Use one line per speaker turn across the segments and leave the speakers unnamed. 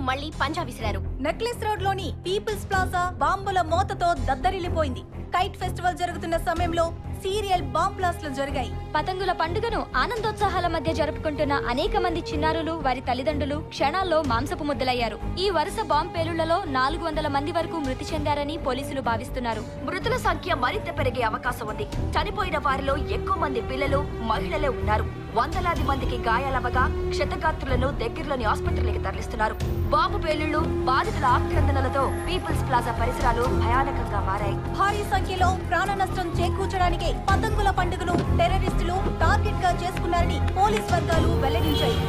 మళ్లీ పంజా విసిరారు
నెక్లెస్ రోడ్ లోని పీపుల్స్ ప్లాజా బాంబుల మోతతో దద్దరిల్లిపోయింది కైట్ ఫెస్టివల్ జరుగుతున్న సమయంలో సీరియల్ బాంబ్ బ్లాస్ట్లు జరిగాయి
పతంగుల పండుగను ఆనందోత్సాహాల మధ్య జరుపుకుంటున్న అనేక మంది చిన్నారులు వారి తల్లిదండ్రులు క్షణాల్లో మాంసపు ముద్దలయ్యారు ఈ వరుస బాంబ్ పేలుళ్లలో నాలుగు వందల మంది వరకు మృతి చెందారని పోలీసులు భావిస్తున్నారు
మృతుల సంఖ్య మరింత పెరిగే అవకాశం ఉంది చనిపోయిన వారిలో ఎక్కువ మంది పిల్లలు మహిళలే ఉన్నారు వందలాది మందికి గాయాలవగా క్షతగాత్రులను దగ్గరలోని ఆసుపత్రులకి తరలిస్తున్నారు బాంబు పేలుళ్లు బాధితుల ఆక్రందనలతో పీపుల్స్ ప్లాజా పరిసరాలు భయానకంగా మారాయి
భారీ సంఖ్యలో ప్రాణ నష్టం చేకూర్చడానికే పతంగుల పండుగను టెర్రరిస్టులు టార్గెట్ గా చేసుకున్నారని పోలీస్ వర్గాలు వెల్లడించాయి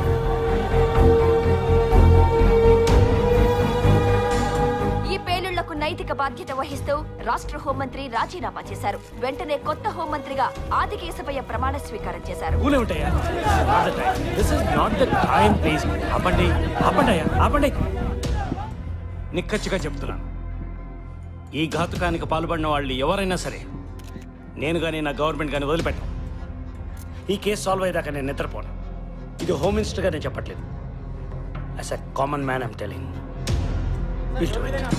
ఈ పేలుళ్లకు నైతిక బాధ్యత వహిస్తూ రాష్ట్ర హోంమంత్రి రాజీనామా చేశారు వెంటనే కొత్త హోంమంత్రిగా ఆదికేశపయ్య ప్రమాణ స్వీకారం చేశారు
కూలే ఉంటాయా this is not the time please ఆపండి ఆపండి అయ్యా ఆపండి నిక్కచ్చిగా చెప్తున్నాను ఈ ఘాతుకానికి పాల్పడిన వాళ్ళు ఎవరైనా సరే నేను కానీ నా గవర్నమెంట్ కానీ వదిలిపెట్టాను ఈ కేసు సాల్వ్ అయ్యేదాకా నేను నిద్రపోను ఇది హోమ్ మినిస్టర్గా నేను చెప్పట్లేదు as a common man I'm telling will do it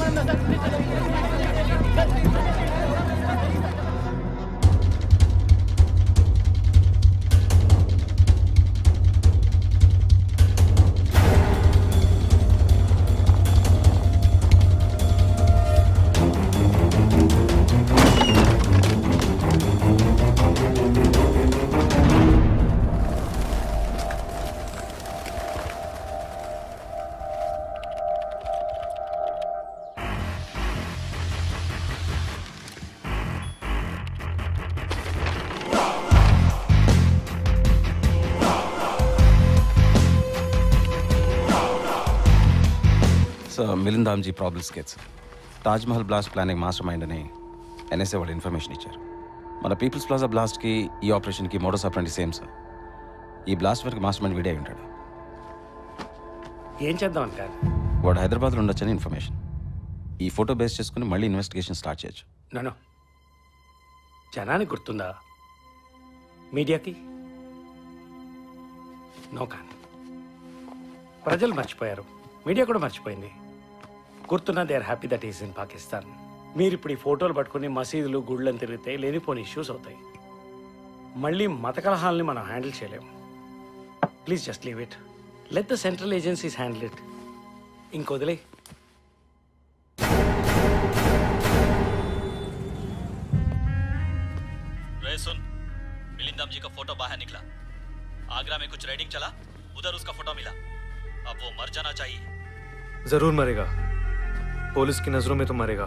sir Milind Damji problems కేట్ sir Taj Mahal blast planning mastermind అని ఎన్ఎస్ఏ వాళ్ళు ఇన్ఫర్మేషన్ ఇచ్చారు మన పీపుల్స్ ప్లాజా బ్లాస్ట్కి ఈ ఆపరేషన్కి మోడోస్ ఆపరండి సేమ్ సార్ ఈ బ్లాస్ట్ వరకు మాస్టర్ మైండ్ వీడే ఉంటాడు
ఏం చేద్దాం అంటారు
వాడు హైదరాబాద్లో ఉండొచ్చని ఇన్ఫర్మేషన్ ఈ ఫోటో బేస్ చేసుకుని మళ్ళీ ఇన్వెస్టిగేషన్ స్టార్ట్ చేయొచ్చు
నన్ను జనానికి గుర్తుందా మీడియాకి నో కానీ ప్రజలు మర్చిపోయారు మీడియా కూడా మర్చిపోయింది గుర్తున్న they are happy that is in Pakistan మీరు ఇప్పుడు ఈ ఫోటోలు పట్టుకుని మసీదులు గుళ్ళని తిరిగితే లేనిపోని ఇష్యూస్ అవుతాయి మళ్ళీ మత కలహాలని మనం హ్యాండిల్ చేయలేము please just leave it let the central agencies handle it ఇంకొదిలే
रे सुन मिलिंद जी का फोटो बाहर निकला आगरा में कुछ राइडिंग चला उधर उसका फोटो मिला अब वो मर जाना चाहिए
जरूर मरेगा पुलिस की नजरों में तो मरेगा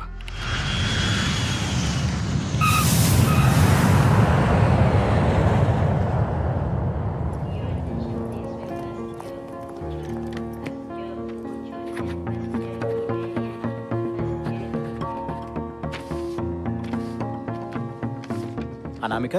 Anamika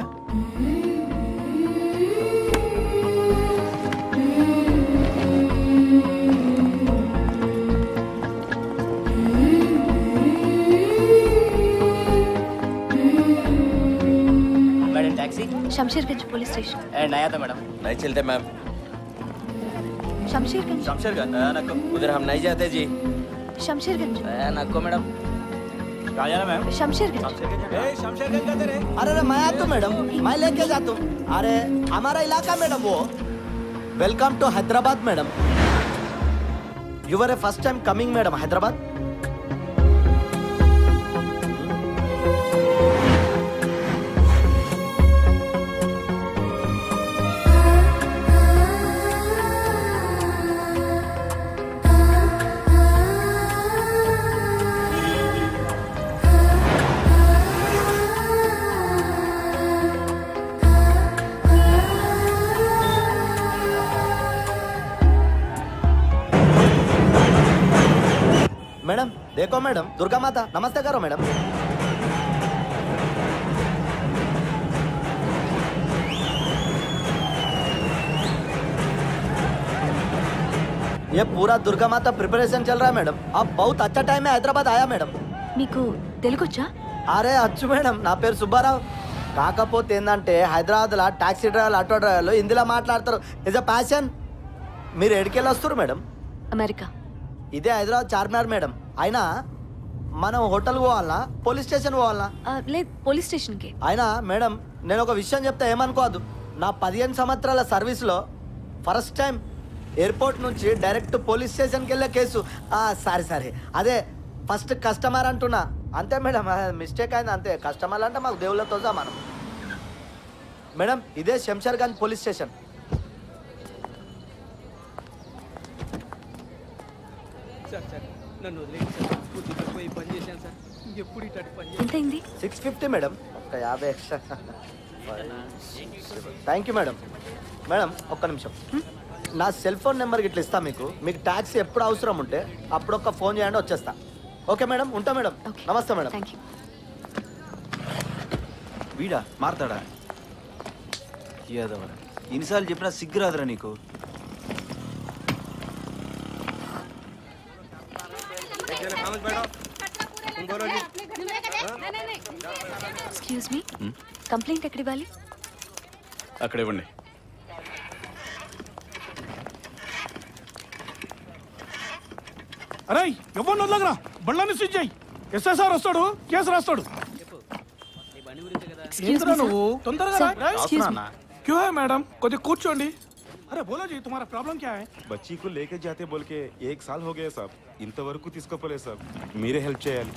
madam taxi
Shamsherganj police station
and आया था मैडम
नहीं चलते मैम
शमशेरगंज
शमशेरगंज नको
उधर हम नहीं जाते जी
शमशेरगंज
नको मैडम कहाँ जाना मैम
शमशेरगंज
शमशेरगंज का तेरे
अरे अरे मैं आता हूँ मैडम मैं लेके जाता हूँ अरे हमारा इलाका मैडम वो welcome to Hyderabad madam you are a first time coming madam Hyderabad madam देखो मैडम दुर्गा माता नमस्ते करो मैडम ये पूरा दुर्गा माता प्रिपरेशन चल रहा है मैडम अब बहुत अच्छा टाइम है हैदराबाद आया मैडम
మీకు తెలుగొచ్చా
అరే అచ్చు మేడం నా పేరు సుబ్బారావు కాకపోతే ఏంటంటే హైదరాబాద్లో టాక్సీ డ్రైవర్లు ఆటో డ్రైవర్లు హిందీలో మాట్లాడతారు ఇస్ అ ప్యాషన్ మీరు ఎడికెళ్ళి వస్తారు మేడం
అమెరికా
ఇదే హైదరాబాద్ చార్మినార్ మేడం అయినా మనం హోటల్ పోవాలనా పోలీస్ స్టేషన్ పోవాలనా
లేదు పోలీస్ స్టేషన్కి
అయినా మేడం నేను ఒక విషయం చెప్తే ఏమనుకోవద్దు నా పదిహేను సంవత్సరాల సర్వీస్లో ఫస్ట్ టైం ఎయిర్పోర్ట్ నుంచి డైరెక్ట్ పోలీస్ స్టేషన్కి వెళ్ళే కేసు సారీ సారీ అదే ఫస్ట్ కస్టమర్ అంటున్నా అంతే మేడం మిస్టేక్ అయింది అంతే కస్టమర్లు అంటే మాకు దేవుళ్ళతో మనం మేడం ఇదే Shamsherganj police station
sir sir నన్ను వదిలేయండి సార్ పొద్దున్న పోయి పని చేశాను సార్ ఎప్పుడు ఇటు పని
ఎంత అయింది
సిక్స్ ఫిఫ్టీ మేడం ఒక యాభై extra thank you madam madam ఒక్క నిమిషం నా సెల్ ఫోన్ నెంబర్ ఇట్లా ఇస్తా మీకు మీకు ట్యాక్సీ ఎప్పుడు అవసరం ఉంటే అప్పుడు ఒక ఫోన్ చేయండి వచ్చేస్తా ఓకే మేడం ఉంటా మేడం నమస్తే మేడం
థ్యాంక్ యూ
వీడా మారతాడా యాదవరా ఎన్నిసార్లు చెప్పినా సిగ్గురాదురా నీకు
ఎక్స్క్యూజ్ మీ కంప్లైంట్ ఎక్కడ ఇవ్వాలి
అక్కడ ఇవ్వండి
అరే ఎవరిని వదలగరా బళ్ళని స్విచ్ చేయి ఎస్ఎస్ఆర్ వస్తాడు కేసు రాస్తాడు ఏంట్రా నువ్వు తొందరగా రా. రేయ్. క్యూ హై మేడం కొద్దిగా కూర్చోండి అరే బోలో జీ తుమారా ప్రాబ్లం క్యా హై
బచ్చీ को लेके जाते बोल के एक साल हो गया साहब ఇంతవరకు తీసుకోపోలేదు సార్ మీరే హెల్ప్ చేయాలి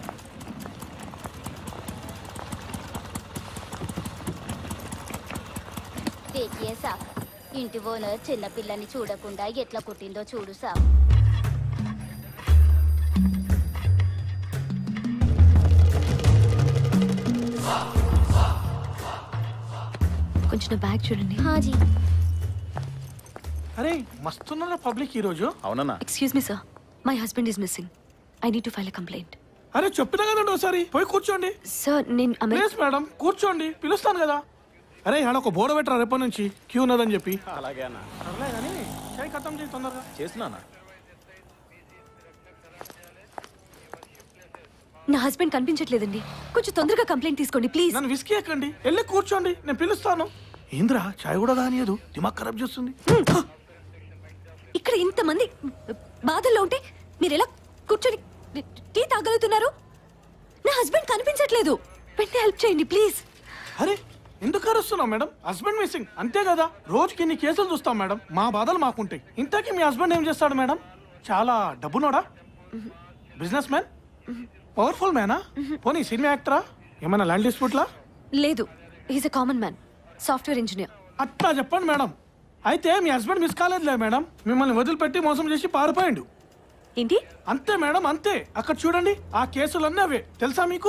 దేకియే సాబ్ ఇంటి ఓనర్ చిన్న పిల్లని చూడకుండా ఎట్లా కుట్టిందో చూడు సాబ్
కొంచెం నా బ్యాగ్ చూడండి
హాజీ
అరే మస్తున్నారా పబ్లిక్ ఈ రోజు
అవునన్నా
excuse me sir my husband is missing I need to file a complaint
అరే చెప్పినా కదండి ఒకసారి పోయి కూర్చోండి
సార్ నేను అమె-
ప్లీజ్ మేడం కూర్చోండి పిలుస్తాను కదా అరే ఆడ ఒక బోర్డు పెట్టరా రేపటి నుంచి క్యూ ఉన్నదని చెప్పి
అలాగే అన్న
సర్లే కానీ చాయ్ ఖతం చేయి తొందరగా
చేస్తున్నా
నా హస్బెండ్ కనిపించట్లేదండి కొంచెం తొందరగా కంప్లైంట్ తీసుకోండి ప్లీజ్
నన్ను విసికి ఎక్కండి వెళ్ళి కూర్చోండి నేను పిలుస్తాను ఏంద్రా చాయ్ కూడా కానియదు దిమాగ్ ఖరాబ్ చేస్తుంది
ఇక్కడ ఇంతమంది బాధల్లో ఉంటే మీరు ఎలా కూర్చొని టీ తాగలుగుతున్నారు నా హస్బెండ్ కనిపించట్లేదు వెంటనే హెల్ప్ చేయండి ప్లీజ్
అరే ఎందుకు అరుస్తున్నావు మేడం హస్బెండ్ మిస్సింగ్ అంతే కదా రోజుకి ఇన్ని కేసులు చూస్తాం మేడం మా బాధలు మాకుంటాయి ఇంతకీ మీ హస్బెండ్ ఏం చేస్తాడు మేడం చాలా డబ్బునోడా బిజినెస్ మ్యాన్ పవర్ఫుల్ మ్యానా పోనీ సినిమా యాక్టరా ఏమైనా ల్యాండ్ డిస్ప్యూట్లా
లేదు is a common man software engineer
అట్లా చెప్పండి మేడం అయితే మీ హస్బెండ్ మిస్ కాలేదులే మేడం మిమ్మల్ని వదిలిపెట్టి మోసం చేసి పారిపోయిండు
ఏంటి
అంతే మేడం అంతే అక్కడ చూడండి ఆ కేసులన్నీ అవే తెలుసా మీకు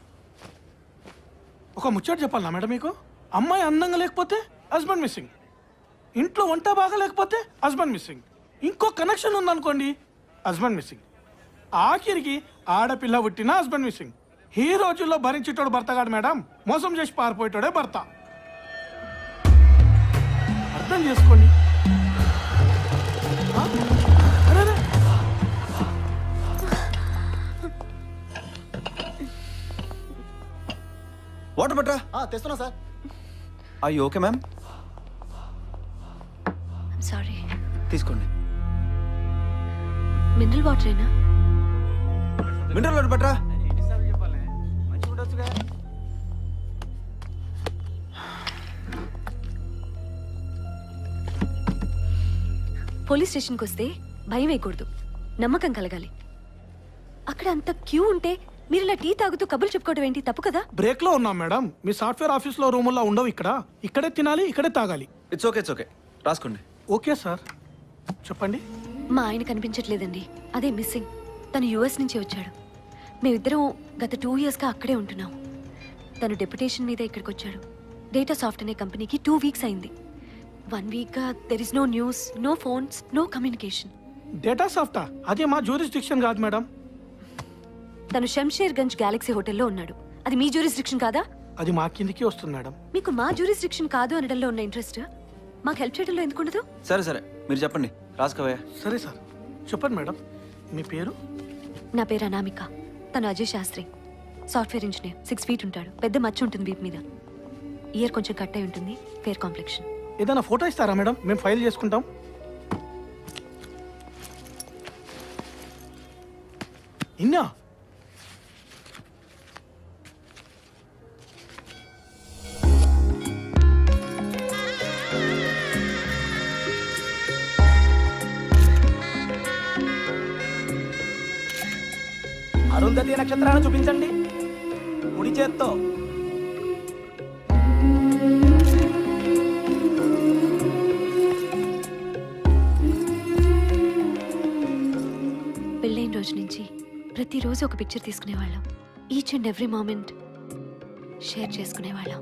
ఒక ముచ్చట చెప్పాలనా మేడం మీకు అమ్మాయి అందంగా లేకపోతే హస్బెండ్ మిస్సింగ్ ఇంట్లో వంట బాగా లేకపోతే హస్బెండ్ మిస్సింగ్ ఇంకో కనెక్షన్ ఉందనుకోండి హస్బెండ్ మిస్సింగ్ ఆఖరికి ఆడపిల్ల పుట్టిన హస్బెండ్ మిస్సింగ్ ఈ రోజుల్లో భరించేటోడు భర్త కాడు మేడం మోసం చేసి పారిపోయేటోడే భర్త అర్థం చేసుకోండి ఆ? అరే, అరే.
వాటర్ పట్రా
తెస్తున్నా సార్
అయ్యి ఓకే మ్యామ్
సారీ
తీసుకోండి
మినరల్ వాటరేనా
మినరల్ వాటర్ పట్రా
పోలీస్ స్టేషన్కి వస్తే భయం వేయకూడదు నమ్మకం కలగాలి అక్కడ అంత క్యూ ఉంటే మీరు ఇలా టీ తాగుతూ కబుర్లు చెప్పుకోవడం ఏంటి తప్పు కదా
బ్రేక్ లో ఉన్నాం మేడం మీ సాఫ్ట్వేర్ ఆఫీస్ లో రూముల్లో ఉండవు ఇక్కడ ఇక్కడే తినాలి ఇక్కడే తాగాలి
ఇట్స్ ఓకే ఇట్స్ ఓకే రాసుకోండి
ఓకే సార్ చెప్పండి
మా ఆయన కనిపించట్లేదండి అదే మిస్సింగ్ తను యుఎస్ నుంచి వచ్చాడు మేమిద్దరం గత టూ ఇయర్స్గా అక్కడే ఉంటున్నాం తను డెప్యుటేషన్ మీద ఇక్కడికి వచ్చాడు డేటా సాఫ్ట్ అనే కంపెనీకి టూ వీక్స్ అయింది వన్ వీక్గా there is no news no phones no communication
data సాఫ్టా అదే మా జ్యూరిస్డిక్షన్ కాదు మేడం
తను శంషేర్ గంజ్ గ్యాలక్సీ హోటల్లో ఉన్నాడు అది మీ జ్యూరిస్డిక్షన్ కాదా
అది మా కిందికి వస్తుంది మేడం
మీకు మా జ్యూరిస్డిక్షన్ కాదు అనడంలో ఉన్న ఇంట్రెస్ట్ మాకు హెల్ప్ చేయడంలో ఎందుకు ఉండదు
సరే సరే మీరు చెప్పండి రాసుకోవయ్యా
సరే సార్ చెప్పండి మేడం మీ పేరు
నా పేరు అనామిక తను Ajay Shastri software engineer six feet ఉంటాడు పెద్ద మచ్చ ఉంటుంది వీపు మీద ఇయర్ కొంచెం కట్ అయి ఉంటుంది ఫేర్ కాంప్లెక్షన్
ఏదైనా ఫోటో ఇస్తారా మేడం మేము ఫైల్ చేసుకుంటాం ఇన్నా
అరుంధతి నక్షత్రాన్ని చూపించండి కుడి చేత్తో
పెళ్ళైన రోజు నుంచి ప్రతిరోజు ఒక పిక్చర్ తీసుకునేవాళ్ళం each and every moment share చేసుకునేవాళ్ళం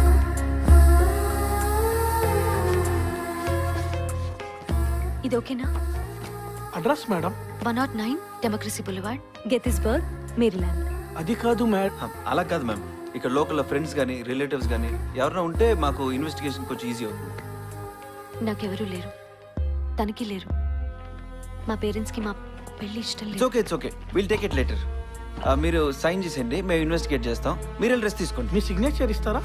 ఇది ఓకేనా
address madam
one not nine democracy boulevard Gettysburg Maryland
అది కాదు మేడం
అలా కాదు మ్యామ్ ఇక్కడ లోకల్ ఫ్రెండ్స్ కానీ రిలేటివ్స్ కానీ ఎవరైనా ఉంటే మాకు ఇన్వెస్టిగేషన్ కొంచెం ఈజీ అవుతుంది
నాకెవరూ లేరు తనకి లేరు మా పేరెంట్స్కి మా పెళ్లి ఇష్టం
ఇట్స్
లేదు
okay it's okay will take it letter మీరు సైన్ చేసేయండి మేము ఇన్వెస్టిగేట్ చేస్తాం మీరు వెళ్ళి రెస్ట్ తీసుకోండి
మీ సిగ్నేచర్ ఇస్తారా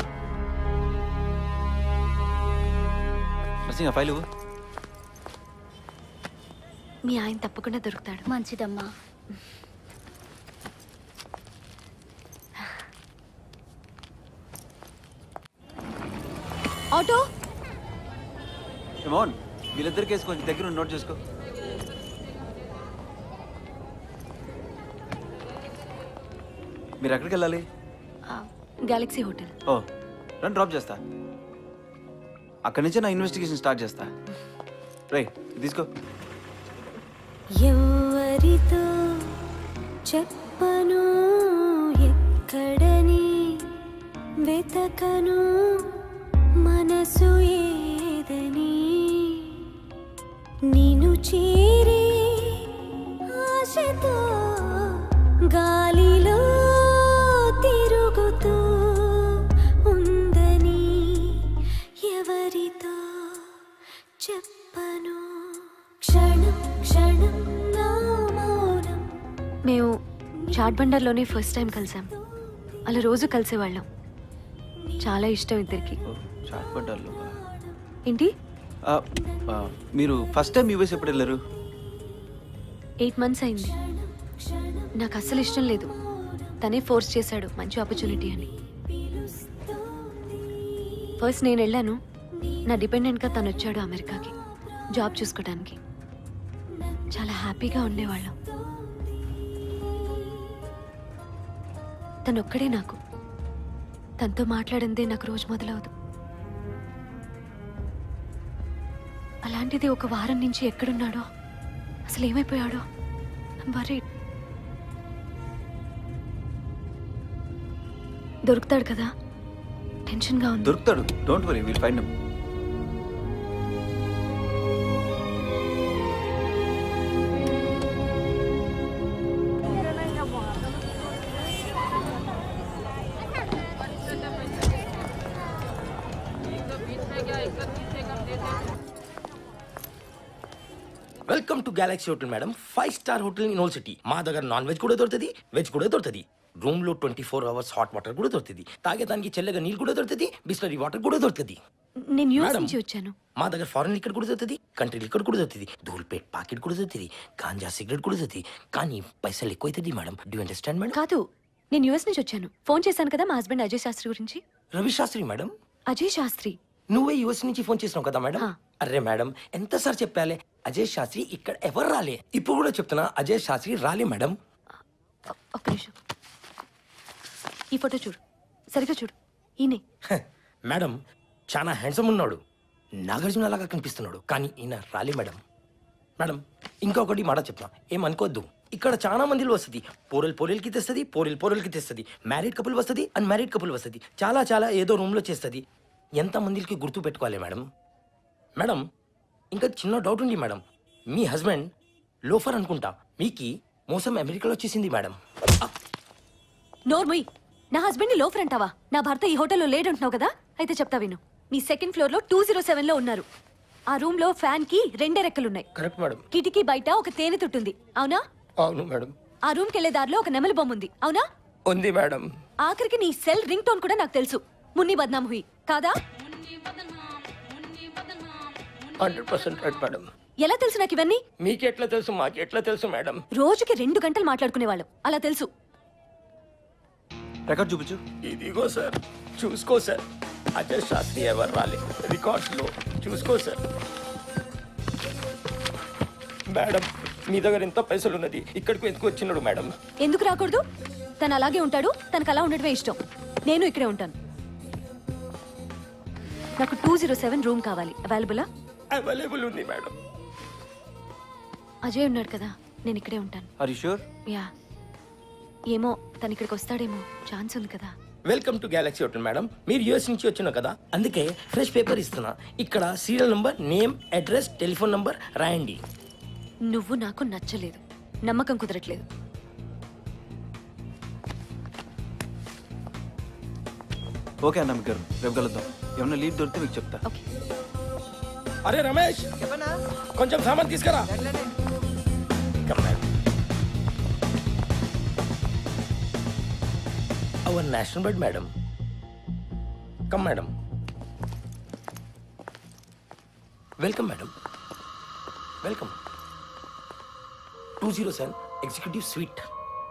నర్సింగ్ ఫైల్ ఇవ్వు
మీ ఆయన తప్పకుండా దొరుకుతాడు
మంచిదమ్మా
ఆటో
మోహన్ వీళ్ళిద్దరి కేసు కొంచెం దగ్గర ఉండి నోట్ చేసుకో మీరు ఎక్కడికి వెళ్ళాలి
గెలాక్సీ హోటల్
ఓ నన్ను డ్రాప్ చేస్తా అక్కడి నుంచే నా ఇన్వెస్టిగేషన్ స్టార్ట్ చేస్తా రై తీసుకో
ఎవరితో చెప్పను ఎక్కడని వెతకను మనసు ఏదని నిన్ను చేరి ఆశతో గాలిలో తిరుగుతూ ఉందని ఎవరితో చెప్పను క్షణం క్షణం నా మౌనం
మేము చాట్ బండర్లోనే ఫస్ట్ టైం కలిసాం అలా రోజు కలిసేవాళ్ళం చాలా ఇష్టం ఇద్దరికి
చాట్ పడ్డారు
ఏంటి
మీరు ఫస్ట్ టైం యూఎస్ ఎప్పుడు వెళ్ళారు
ఎయిట్ మంత్స్ అయింది నాకు అస్సలు ఇష్టం లేదు తనే ఫోర్స్ చేశాడు మంచి ఆపర్చునిటీ అని ఫస్ట్ నేను వెళ్ళాను నా డిపెండెంట్గా తను వచ్చాడు అమెరికాకి జాబ్ చూసుకోవడానికి చాలా హ్యాపీగా ఉండేవాళ్ళం తను ఒక్కడే నాకు తనతో మాట్లాడిందే నాకు రోజు మొదలవదు అలాంటిది ఒక వారం నుంచి ఎక్కడున్నాడో అసలు ఏమైపోయాడో వరీడ్ దొరుకుతాడు కదా టెన్షన్గా ఉంది
దొరుకుతాడు don't worry will find
welcome to galaxy hotel madam five star hotel in old city మా దగ్గర నాన్ వెజ్ కూడా దొరుకుతుంది వెజ్ కూడా దొరుకుతుంది రూమ్ లో twenty four hours hot water కూడా దొరుకుతుంది తాగేదానికి చల్లగా నీళ్ళు కూడా దొరుకుతుంది బిస్లరీ వాటర్ కూడా దొరుకుతుంది
నేను యూఎస్
మేడం.
నుంచి వచ్చాను
మా దగ్గర ఫారెన్ లిక్కర్ కూడా దొరుకుతుంది కంట్రీ లిక్కర్ కూడా దొరుకుతుంది ధూల్పేట్ పాకెట్ కూడా దొరుకుతుంది గాంజా సిగరెట్ కూడా దొరుకుతుంది కానీ పైసలు ఎక్కువ అవుతుంది మేడం డూ అండర్స్టాండ్ మేడం
కాదు నేను యూఎస్ నుంచి వచ్చాను ఫోన్ చేశాను కదా మా హస్బెండ్ అజయ్ శాస్త్రి గురించి
రవి శాస్త్రి మేడం
అజయ్ శాస్త్రి
నువ్వే యూఎస్ నుంచి ఫోన్ చేసినావు కదా మేడం అరే మేడం ఎంతసారి చెప్పాలి అజయ్ శాస్త్రి ఇక్కడ ఎవరు రాలే ఇప్పుడు కూడా చెప్తున్నా అజయ్ శాస్త్రి రాలే మేడం
ఒక్క నిమిషం ఈ ఫోటో చూడు సరిగ్గా చూడు ఈయనే
మేడం చాలా హ్యాండ్సమ్ ఉన్నాడు నాగార్జున లాగా కనిపిస్తున్నాడు కానీ ఈయన రాలే మేడం మేడం ఇంకొకటి మాట చెప్తా ఏమనుకోవద్దు ఇక్కడ చాలా మందిలో వస్తుంది పోరల్ పోరల్కి తెస్తుంది పోరల్ పోరల్కి తెస్తుంది మ్యారీడ్ కపుల్ వస్తుంది అన్ మ్యారీడ్ కపుల్ వస్తుంది చాలా చాలా ఏదో రూమ్లో చేస్తుంది ఎంత మందికి గుర్తు పెట్టుకోవాలి మేడం మేడం ఇంకా చిన్న డౌట్ ఉంది మేడం మీ హస్బెండ్ లోఫర్ అనుకుంటా మీకి మోసం అమెరికాలో వచ్చేసింది మేడం
నోర్ముయ్ నా హస్బెండ్ ని లోఫర్ అంటావా నా భర్త ఈ హోటల్లో లేడంటున్నావు కదా అయితే చెప్తా విను మీ సెకండ్ ఫ్లోర్ లో టూ జీరో సెవెన్ లో ఉన్నారు ఆ రూమ్ లో ఫ్యాన్ కి రెండే రెక్కలున్నాయి
కరెక్ట్ మేడం
కిటికీ బయట ఒక తేనె తుట్టుంది అవునా
అవును మేడం
ఆ రూమ్ కెళ్లే దారిలో ఒక నెమలి బొమ్మ ఉంది అవునా
ఉంది మేడం
ఆఖరికి నీ సెల్ రింగ్ టోన్ కూడా నాకు తెలుసు మున్ని బద్నాం హుయి కాదా
హండ్రెడ్ పర్సెంట్ రైట్ మేడం
ఎలా తెలుసు నాకు ఇవన్నీ
మీకు ఎట్లా తెలుసు మాకు ఎట్లా తెలుసు మేడం
రోజుకి రెండు గంటలు మాట్లాడుకునేవాళ్ళం అలా తెలుసు
రికార్డ్ చూపించు
ఇదిగో సార్ చూసుకో సార్ అజయ్ శాస్త్రి ఎవరు రాలేదు రికార్డ్స్ లో చూసుకో సార్ మేడం మీ దగ్గర ఎంత పైసలు ఉన్నది ఇక్కడికి ఎందుకు వచ్చినాడు మేడం
ఎందుకు రాకూడదు తను అలాగే ఉంటాడు తనకు అలా ఉండడమే ఇష్టం నేను ఇక్కడే ఉంటాను నాకు టూ జీరో సెవెన్ రూమ్ కావాలి అవైలబులా
అవైలబుల్ ఉంది మేడం
అజయ్ ఉన్నాడు కదా నేను ఇక్కడే ఉంటాను
ఆర్ యు షూర్
యా ఏమో తను ఇక్కడికి వస్తాడేమో ఛాన్స్ ఉంది కదా
welcome to galaxy hotel madam మీరు యూఎస్ నుంచి వచ్చిన కదా అందుకే ఫ్రెష్ పేపర్ ఇస్తున్నా ఇక్కడ serial number name address telephone number రాయండి
నువ్వు నాకు నచ్చలేదు నమ్మకం కుదరట్లేదు
ఓకే అన్న మీకు గారు రేపు కలుద్దాం ఏమన్నా లీడ్ దొరికితే మీకు చెప్తా
అరే రమేష్ కొంచెం సామాన్ తీసుకురా Come, madam. Our national bird madam come madam welcome madam welcome two zero seven executive suite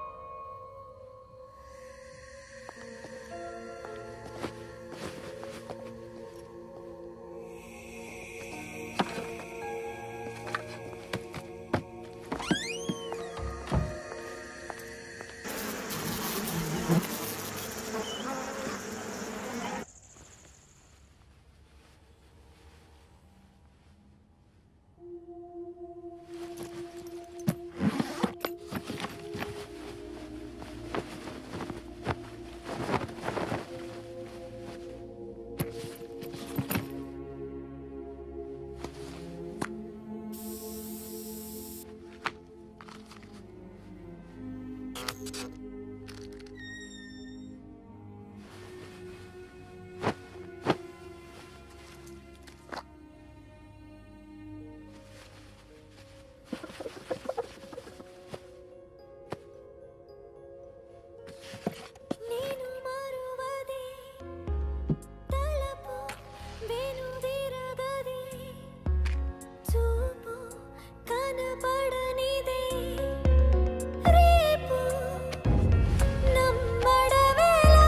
చూపు కనపడనిదే రేపు నమ్మడవేలా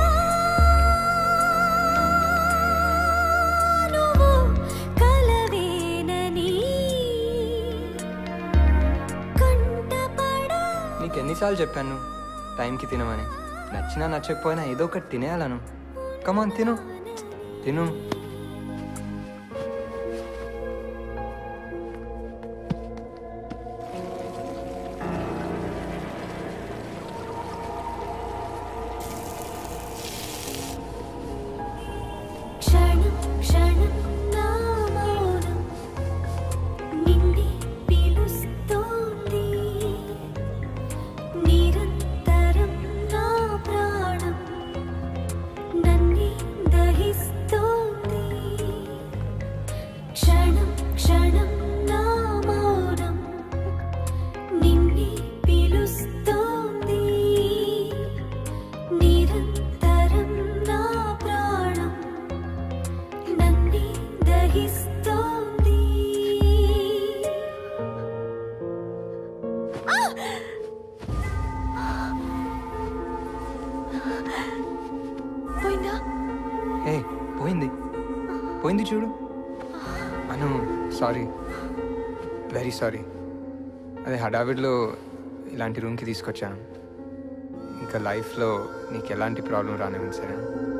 నువ్వు కలవేనని కంటపడ
నీకు ఎన్నిసార్లు చెప్పాను టైంకి తినమని నచ్చినా నచ్చకపోయినా ఏదో ఒకటి తినేయాలను కమాన్ తిను తిను
క్షణం క్షణం నా మౌనం నిన్నే పిలుస్తోంది నిరంతరం నా ప్రాణం నన్నే దహిస్తోంది క్షణం క్షణం నా మౌనం నిన్నే పిలుస్తోంది నిరంతరం నా ప్రాణం నన్నే దహిస్తోంది
పోయిందా
ఏ పోయింది పోయింది చూడు అను సారీ వెరీ సారీ అదే హడావిడిలో ఇలాంటి రూమ్కి తీసుకొచ్చాను ఇంకా లైఫ్లో నీకు ఎలాంటి ప్రాబ్లం రానివ్వండి సరే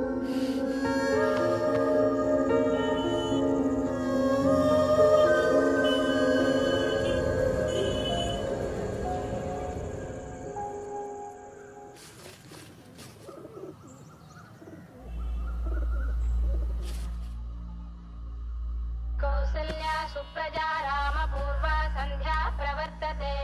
కౌసల్యా సుప్రజా రామ పూర్వ సంధ్యా ప్రవర్తతే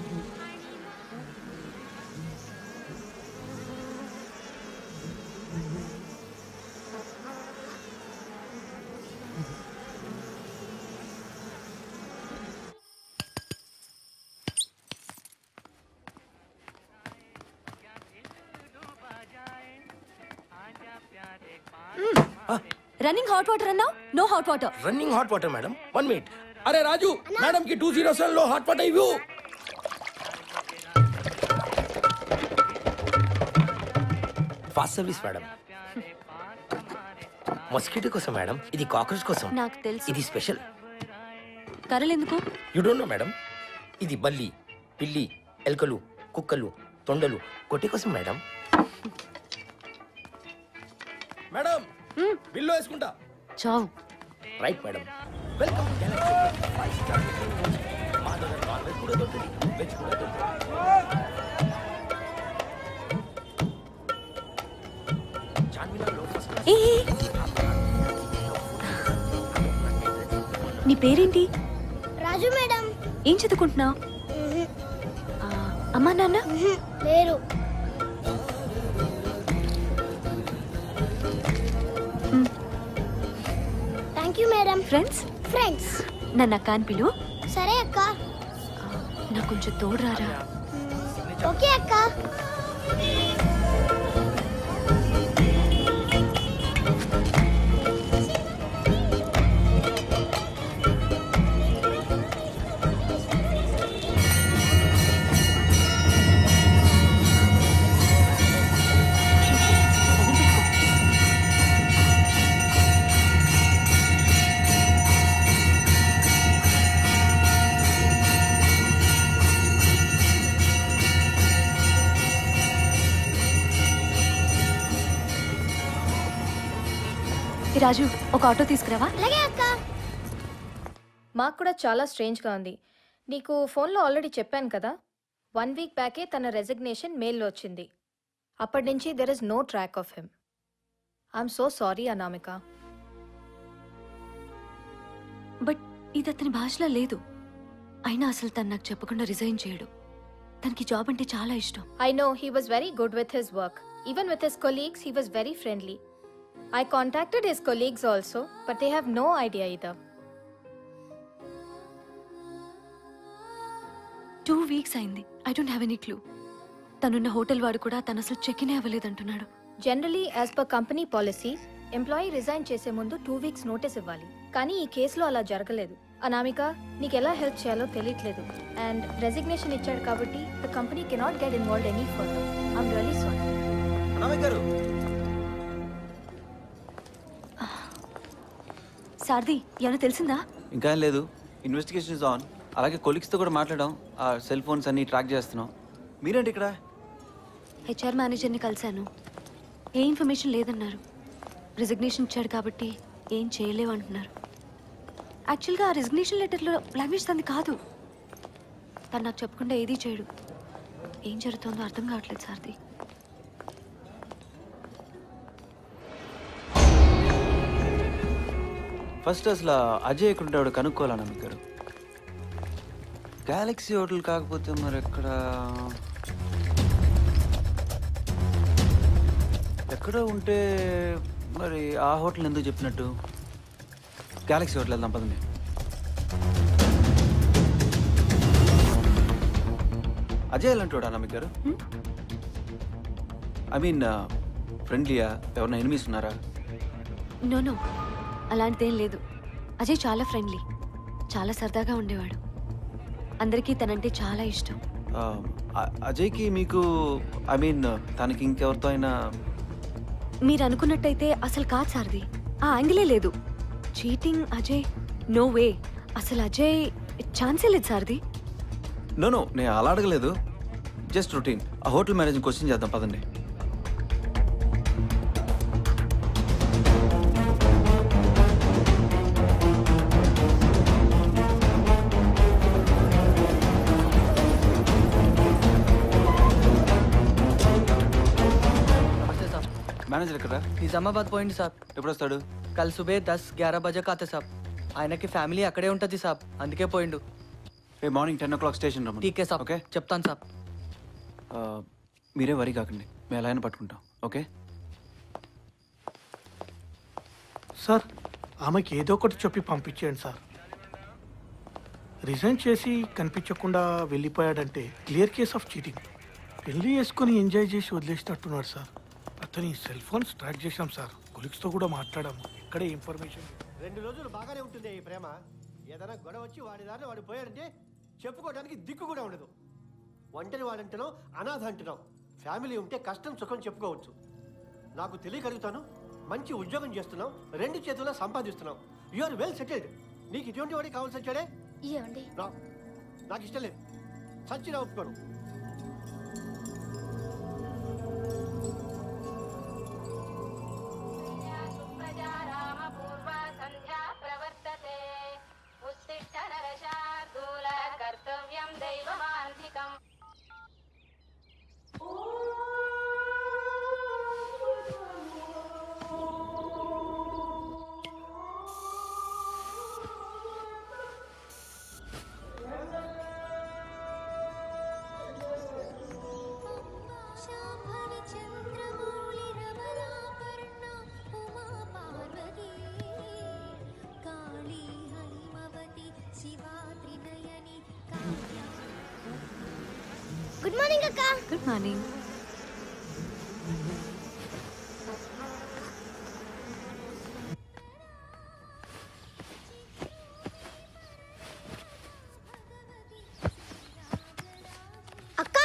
రన్నింగ్ హాట్ వాటర్ అన్నావు no hot water
running hot water madam one minute అరే రాజు మేడం కి టూ జీరో సెవెన్ లో హాట్ వాటర్ ఇవ్వు ఫాస్ట్ సర్వీస్ మేడం మస్కిటో కోసం మేడం ఇది కాక్రోచ్ కోసం
నాకు తెలుసు
ఇది స్పెషల్
కర్రలు ఎందుకు
యు డోంట్ నో మేడం ఇది బల్లి పిల్లి ఎలుకలు కుక్కలు తొండలు కొట్టి కోసం మేడం మేడం బిల్లు వేసుకుంటా
చావు
రైట్ మేడం వెల్కమ్ మా దగ్గర నాన్ వెజ్ కూడా దొరుకుతుంది వెజ్ కూడా దొరుకుతుంది చార్మినార్లో ఫస్ట్ క్లాస్
ఏ ఏ. నీ పేరేంటి
రాజు మేడం
ఏం చదువుకుంటున్నావు అమ్మా నాన్న
లేరు thank you madam
friends
friends
నన్ను అక్క అని పిలు
సరే అక్క
నాకు కొంచెం తోడు రారా
ఓకే అక్క
ఏ రాజు ఒక ఆటో తీసుకురావా
అలాగే అక్క
మాకు కూడా చాలా స్ట్రేంజ్గా ఉంది నీకు ఫోన్లో ఆల్రెడీ చెప్పాను కదా వన్ వీక్ బ్యాకే తన రెసిగ్నేషన్ మెయిల్లో వచ్చింది అప్పటి నుంచి there is no track of him I'm so sorry Anamika
but ఇది అతని భాషలో లేదు అయినా అసలు తను నాకు చెప్పకుండా రిజైన్ చేయడు తనకి జాబ్ అంటే చాలా ఇష్టం
I know he was very good with his work. Even with his colleagues, he was very friendly. I contacted his colleagues also, but they have no idea either.
Two weeks అయింది I don't have any clue తనున్న hotel వాడు కూడా తను అసలు check in అవ్వలేదంటున్నాడు
generally as per company policy employee resign చేసే ముందు two weeks notice ఇవ్వాలి కానీ ఈ కేసులో అలా జరగలేదు అనామిక నీకు ఎలా హెల్ప్ చేయాలో తెలియట్లేదు అండ్ రెసిగ్నేషన్ ఇచ్చాడు కాబట్టి the company cannot get involve any further I'm really sorry
Anamika గారు
సారథి ఏమైనా తెలిసిందా
ఇంకా ఏం లేదు ఇన్వెస్టిగేషన్ ఇస్ ఆన్ అలాగే కొలిక్స్తో కూడా మాట్లాడాం ఆ సెల్ ఫోన్స్ అన్ని ట్రాక్ చేస్తున్నాం మీరేంటి ఇక్కడ
హెచ్ఆర్ మేనేజర్ని కలిశాను ఏ ఇన్ఫర్మేషన్ లేదన్నారు రిజిగ్నేషన్ ఇచ్చాడు కాబట్టి ఏం చేయలేవు అంటున్నారు యాక్చువల్గా ఆ రిజిగ్నేషన్ లెటర్లో లాంగ్వేజ్ తనది కాదు తను నాకు చెప్పకుండా ఏదీ చేయడు ఏం జరుగుతుందో అర్థం కావట్లేదు సారథి
ఫస్ట్ అసలు అజయ్ ఎక్కడ ఉంటాడు కనుక్కోవాలన్నా మీకు గారు గెలాక్సీ హోటల్ కాకపోతే మరి ఎక్కడ ఎక్కడో ఉంటే మరి ఆ హోటల్ ఎందుకు చెప్పినట్టు గెలాక్సీ హోటల్ వెళ్దాం పదండి అజయ్ ఎలాంటి అన్న మీకు గారు ఐ మీన్ ఫ్రెండ్లీయా ఎవరైనా ఎనిమిస్ ఉన్నారా
నో నో అలాంటిదేం లేదు అజయ్ చాలా ఫ్రెండ్లీ చాలా సరదాగా ఉండేవాడు అందరికీ తనంటే చాలా ఇష్టం
ఆ, అ- అజయ్కి మీకు ఐ మీన్ తనకి ఇంకెవరితో అయినా
మీరు అనుకున్నట్టయితే అసలు కాదు సారది ఆ యాంగిలే లేదు చీటింగ్ అజయ్ నో వే అసలు అజయ్ ఛాన్సే లేదు సారది
నో నో నేను అలా అడగలేదు జస్ట్ రొటీన్ ఆ హోటల్ మేనేజ్ క్వశ్చన్ చేద్దాం పదండి
नमस्ते साहब
మేనేజర్ ఎక్కడ
నిజామాబాద్ పోయింది సాబ్
ఎప్పుడు వస్తాడు
కల్ సుబే దస్ గ్యారా బజే కాతే సాబ్ ఆయనకి ఫ్యామిలీ అక్కడే ఉంటుంది సాబ్ అందుకే పోయిండు
రే morning ten o'clock station రమ్మ
టీకే సాబ్
ఓకే
చెప్తాను సాబ్
ఆ, మీరే వరి కాకండి మేము ఎలా అయినా పట్టుకుంటాం ఓకే
సార్ ఆమెకి ఏదో ఒకటి చెప్పి పంపించేయండి సార్ రిజైన్ చేసి కనిపించకుండా వెళ్ళిపోయాడంటే క్లియర్ కేస్ ఆఫ్ చీటింగ్ పెళ్లి చేసుకొని ఎంజాయ్ చేసి వదిలేసినట్టున్నాడు సార్ అతని సెల్ ఫోన్స్ ట్రాక్ చేశాం సార్ కొలిక్స్తో కూడా మాట్లాడాము ఎక్కడే ఇన్ఫర్మేషన్
రెండు రోజులు బాగానే ఉంటుంది ఈ ప్రేమ ఏదైనా గొడవ వచ్చి వాడి దారిలో వాడు పోయాడంటే చెప్పుకోవడానికి దిక్కు కూడా ఉండదు ఒంటరి వాడంటున్నావు అనాథ అంటున్నావు ఫ్యామిలీ ఉంటే కష్టం సుఖం చెప్పుకోవచ్చు నాకు తెలియగలుగుతాను మంచి ఉద్యోగం చేస్తున్నావు రెండు చేతుల్లో సంపాదిస్తున్నావు యు ఆర్ వెల్ సెటిల్డ్ నీకు ఇటువంటి వాడి కావాల్సి వచ్చాడే
ఏమండి
నా- నాకు ఇష్టం లేదు సచ్చినా ఒప్పుకోను
सुप्रजा रामपूर्वा सन्ध्या प्रवर्तते उत्तिष्ठ नरशार्दूल कर्तव्यं दैवमान्तिकम्
గుడ్ మార్నింగ్ అక్క
గుడ్ మార్నింగ్
అక్క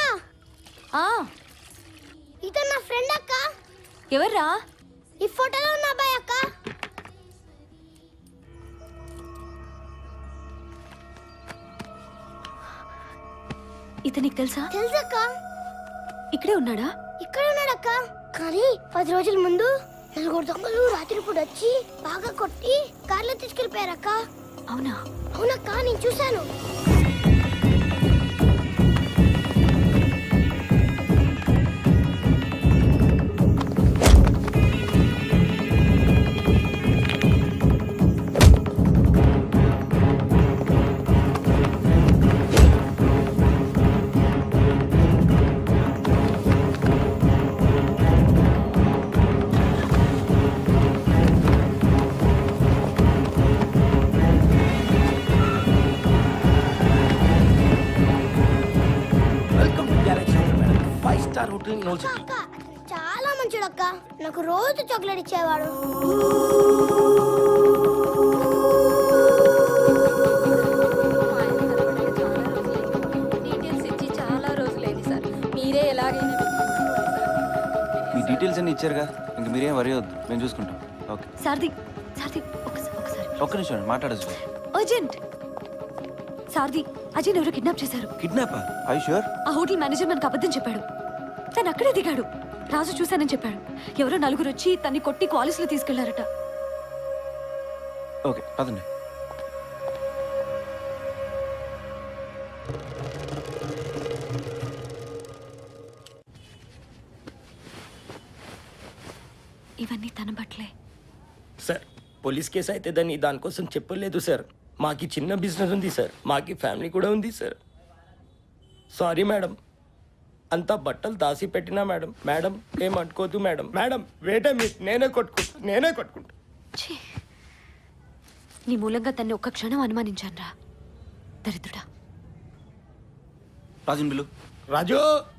ఇతను నా ఫ్రెండ్ అక్క
ఎవర్రా
ఈ ఫోటోలో ఉన్న అబ్బాయి అక్క
ఇతనికి తెలుసా
తెలుసక్క
ఇక్కడే ఉన్నాడా
ఇక్కడ ఉన్నాడక్క కానీ పది రోజుల ముందు నలుగురు దొంగలు రాత్రిపూట వచ్చి బాగా కొట్టి కార్లో తీసుకెళ్ళిపోయారక్క
అవునా
అవునక్క నేను చూశాను
welcome to galaxy madam five star hotel in old city
అక్క చాలా మంచిడక్క నాకు రోజు చాక్లెట్ ఇచ్చేవాడు
డీటెయిల్స్ ఇచ్చి చాలా రోజులైంది సార్ మీరే ఎలాగైనా
మీ డీటెయిల్స్ అన్ని ఇచ్చారుగా ఇంక మీరేం వరి వద్దు మేము చూసుకుంటాం ఓకే
సారథి సారథి ఒకసారి ఒకసారి
ఒక్క నిమిషం మాట్లాడచ్చు
అర్జెంట్ సారథి అజయ్ ఎవరో కిడ్నాప్ చేశారు
కిడ్నాపా ఐ షూర్
ఆ హోటల్ మేనేజర్ మనకు అబద్ధం చెప్పాడు తను అక్కడే దిగాడు రాజు చూశానని చెప్పాడు ఎవరో నలుగురు వచ్చి తన్ని కొట్టి కాలేజ్లో తీసుకెళ్లారట
ఓకే పదండి
ఇవన్నీ తన బట్టలే
సార్ పోలీస్ కేసు అయితే దాన్ని దానికోసం చెప్పలేదు సార్ మాకి చిన్న బిజినెస్ ఉంది సార్ మాకి ఫ్యామిలీ కూడా ఉంది సార్ సారీ మేడం అంతా బట్టలు దాసి పెట్టినా మేడం మేడం ఏం అనుకోదు మేడం మేడం వేటే మీ నేనే కొట్టుకుంటా నేనే కొట్టుకుంటా
ఛీ! నీ మూలంగా తన్ని ఒక్క క్షణం అనుమానించానురా దరిద్రుడా
రాజన్ బిల్లు
రాజు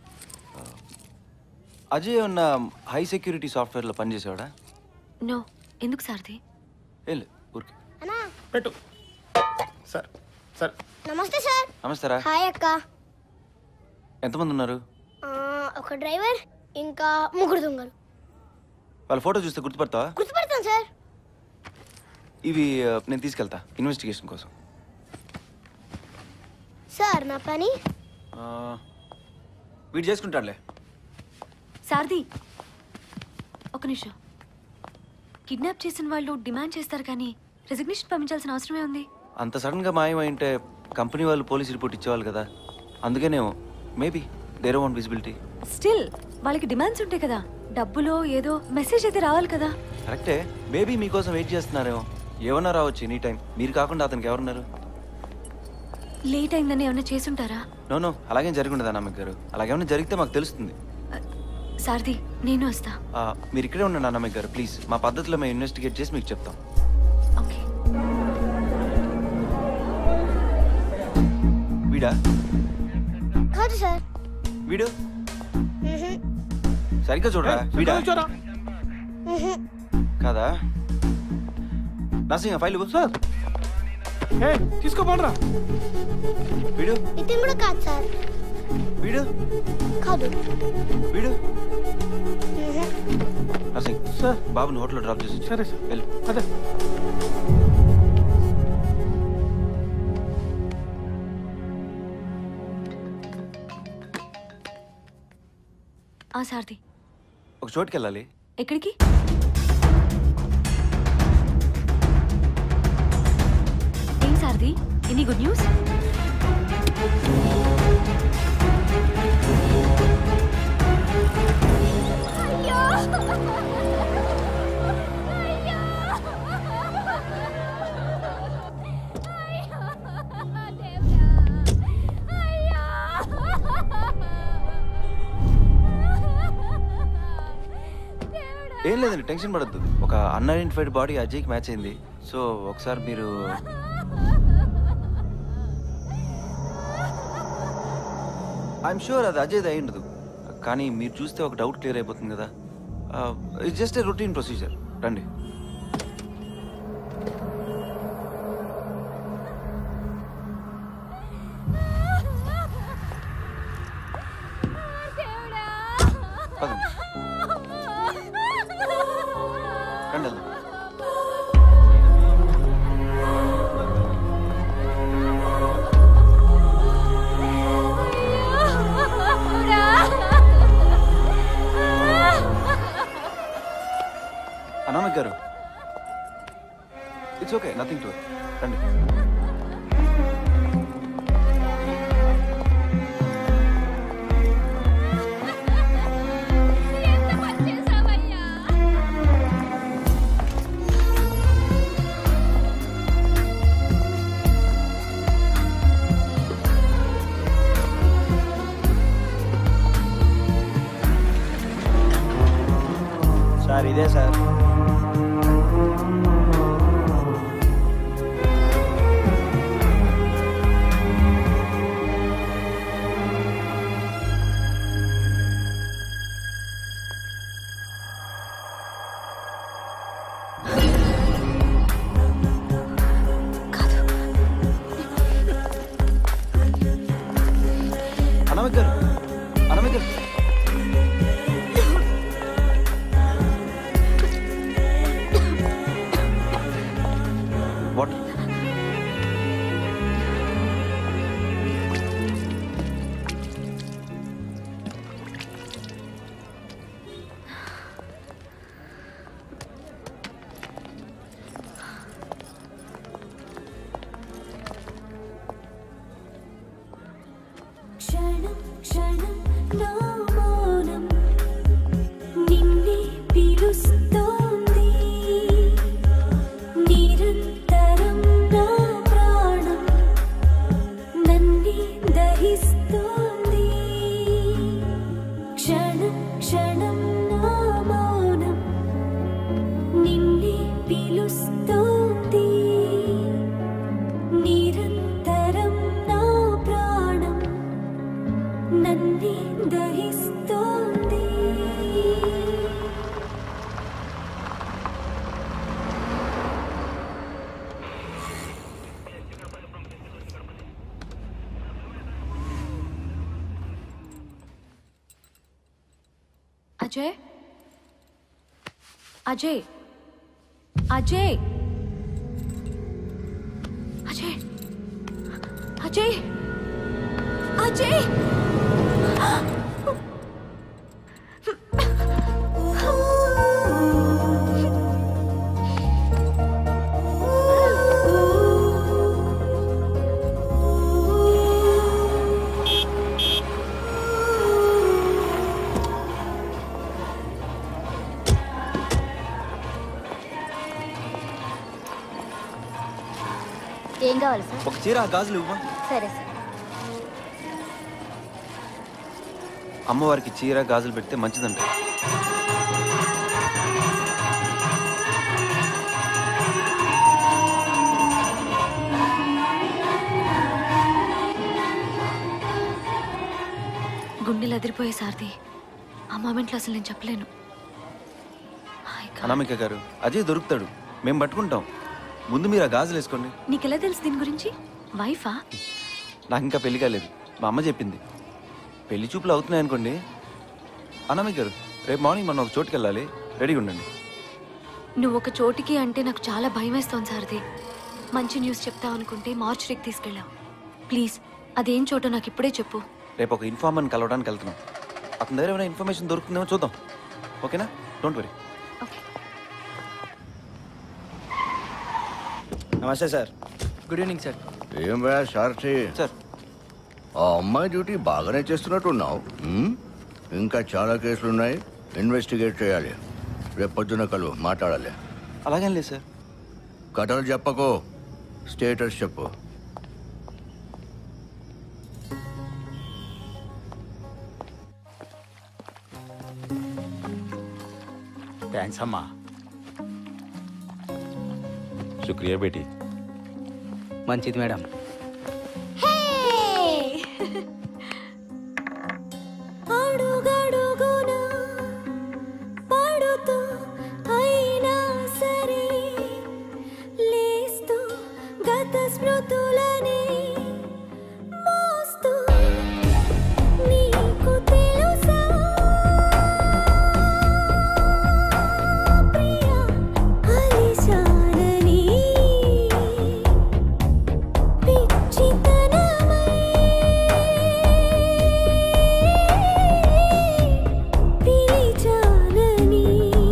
అజయ్ ఉన్న హై సెక్యూరిటీ సాఫ్ట్వేర్లో పనిచేసేవాడా
నో ఎందుకు సారథి
ఏం లేదు ఊరికే
పెట్టు సార్ సార్
నమస్తే సార్
నమస్తే రా
హాయ్ అక్క
ఎంతమంది ఉన్నారు
ఆ, ఒక డ్రైవర్ ఇంకా ముగ్గురు దొంగలు
వాళ్ళ ఫోటో చూస్తే గుర్తుపడతావా
గుర్తుపడతాను సార్
ఇవి ఆ, నేను తీసుకెళ్తా ఇన్వెస్టిగేషన్ కోసం
సార్ నా పని
ఆ, వీడు చేసుకుంటాడులే
సారథి ఒక నిమిషం కిడ్నాప్ చేసిన వాళ్ళు డిమాండ్ చేస్తారు కానీ రెసిగ్నేషన్ పంపించాల్సిన అవసరమే ఉంది
అంత సడన్గా మాయమైంటే కంపెనీ వాళ్ళు పోలీస్ రిపోర్ట్ ఇచ్చేవాళ్ళు కదా అందుకేనేమో maybe there want visibility
still వాళ్ళకి డిమాండ్స్ ఉంటాయి కదా డబ్బులో ఏదో మెసేజ్ అయితే రావాలి కదా
కరెక్టే మేబీ మీకోసం వెయిట్ చేస్తున్నారేమో ఏమన్నా రావచ్చు ఎనీ టైం మీరు కాకుండా అతనికి ఎవరున్నారు
లేట్ అయిందని ఏమైనా చేసుంటారా
నో నో అలాగేం జరగకుండా అనామిక గారు అలాగేమైనా జరిగితే మాకు తెలుస్తుంది
సారథి నేను వస్తా
ఆ, మీరు ఇక్కడే ఉండండి అనామిక గారు ప్లీజ్ మా పద్ధతిలో మేము ఇన్వెస్టిగేట్ చేసి మీకు చెప్తాం వీడా
కాదు సార్
వీడు సరిగ్గా చూడరా వీడా కాదా నర్సింగ్ ఫైల్ సార్
తీసుకోమండ్రా
వీడు
ఇతను కూడా కాదు సార్
వీడు
కాదు
వీడు నర్సింగ్ సార్ బాబుని హోటల్లో డ్రాప్ చేసి
సరే సార్
వెళ్ళు
అదే
ఆ సారథి
ఒక చోటుకి వెళ్ళాలి
ఎక్కడికి ఏం సారథి ఎనీ గుడ్ న్యూస్
ఏం లేదండి టెన్షన్ పడద్దు ఒక అన్ఐడెంటిఫైడ్ బాడీ అజయ్కి మ్యాచ్ అయింది సో ఒకసారి మీరు ఐఎమ్ షూర్ అది అజయ్ది అయి ఉండదు కానీ మీరు చూస్తే ఒక డౌట్ క్లియర్ అయిపోతుంది కదా it's just a routine procedure రండి పదండి. రండి వెళ్దాం. అనామిక్ గారు ఇట్స్ ఓకే నథింగ్ టు రండి
సార్ ఇదే సార్
అనామిక్ గారు అనామిక్ గారు వాటర్
క్షణం క్షణం నా మౌనం నిన్నే పిలుస్తోంది నిరంతరం నా ప్రాణం నన్నే దహిస్తోంది క్షణం క్షణం నా మౌనం నిన్నే పిలుస్తోంది నిరంతరం నా ప్రాణం నన్నే దహిస్తోంది
అజయ్ అజయ్ అజయ్ అజయ్ అజయ్ అజయ్
ఏం కావాలి సార్
ఒక చీర ఆ గాజులు ఇవ్వమా
సరే సార్
అమ్మవారికి చీర గాజులు పెడితే మంచిదంట
గుండెలు అదిరిపోయే సారథి ఆ మూమెంట్లో అసలు నేను చెప్పలేను
అనామిక గారు అజయ్ దొరుకుతాడు మేము పట్టుకుంటాం ముందు మీరు ఆ గాజులు వేసుకోండి
నీకెలా తెలుసు దీని గురించి వైఫా
నాకు ఇంకా పెళ్లి కాలేదు మా అమ్మ చెప్పింది పెళ్లి చూపులు అవుతున్నాయి అనుకోండి అనామిక గారు రేపు మార్నింగ్ మనం ఒక చోటుకి వెళ్ళాలి రెడీగా ఉండండి
నువ్వు ఒక చోటికి అంటే నాకు చాలా భయం వేస్తోంది సారథి మంచి న్యూస్ చెప్తావు అనుకుంటే మార్చురీకి తీసుకెళ్ళావు ప్లీజ్ అదేం చోటో నాకు ఇప్పుడే చెప్పు
రేపు ఒక ఇన్ఫార్మర్ని కలవడానికి వెళ్తున్నాం అతని దగ్గర ఏమైనా ఇన్ఫర్మేషన్ దొరుకుతుందేమో చూద్దాం ఓకేనా డోంట్ వరీ
నమస్తే సార్
గుడ్ ఈవినింగ్ సార్
ఏం బా సారథి
సార్
ఆ అమ్మాయి డ్యూటీ బాగానే చేస్తున్నట్టున్నావు ఉమ్? ఇంకా చాలా కేసులు ఉన్నాయి ఇన్వెస్టిగేట్ చేయాలి రేపు పొద్దున కలువు మాట్లాడాలి
అలాగేం లేదు సార్
కథలు చెప్పకు స్టేటస్ చెప్పు
థ్యాంక్స్ అమ్మా
शुक्रिया बेटी
మంచిది మేడం
అడుగడుగునా పడుతూ అయినా సరే లేస్తూ గత స్మృతులనే మోస్తూ నీకు తెలుసా ప్రియా అలిశానని పిచ్చితనమై పిలిచానని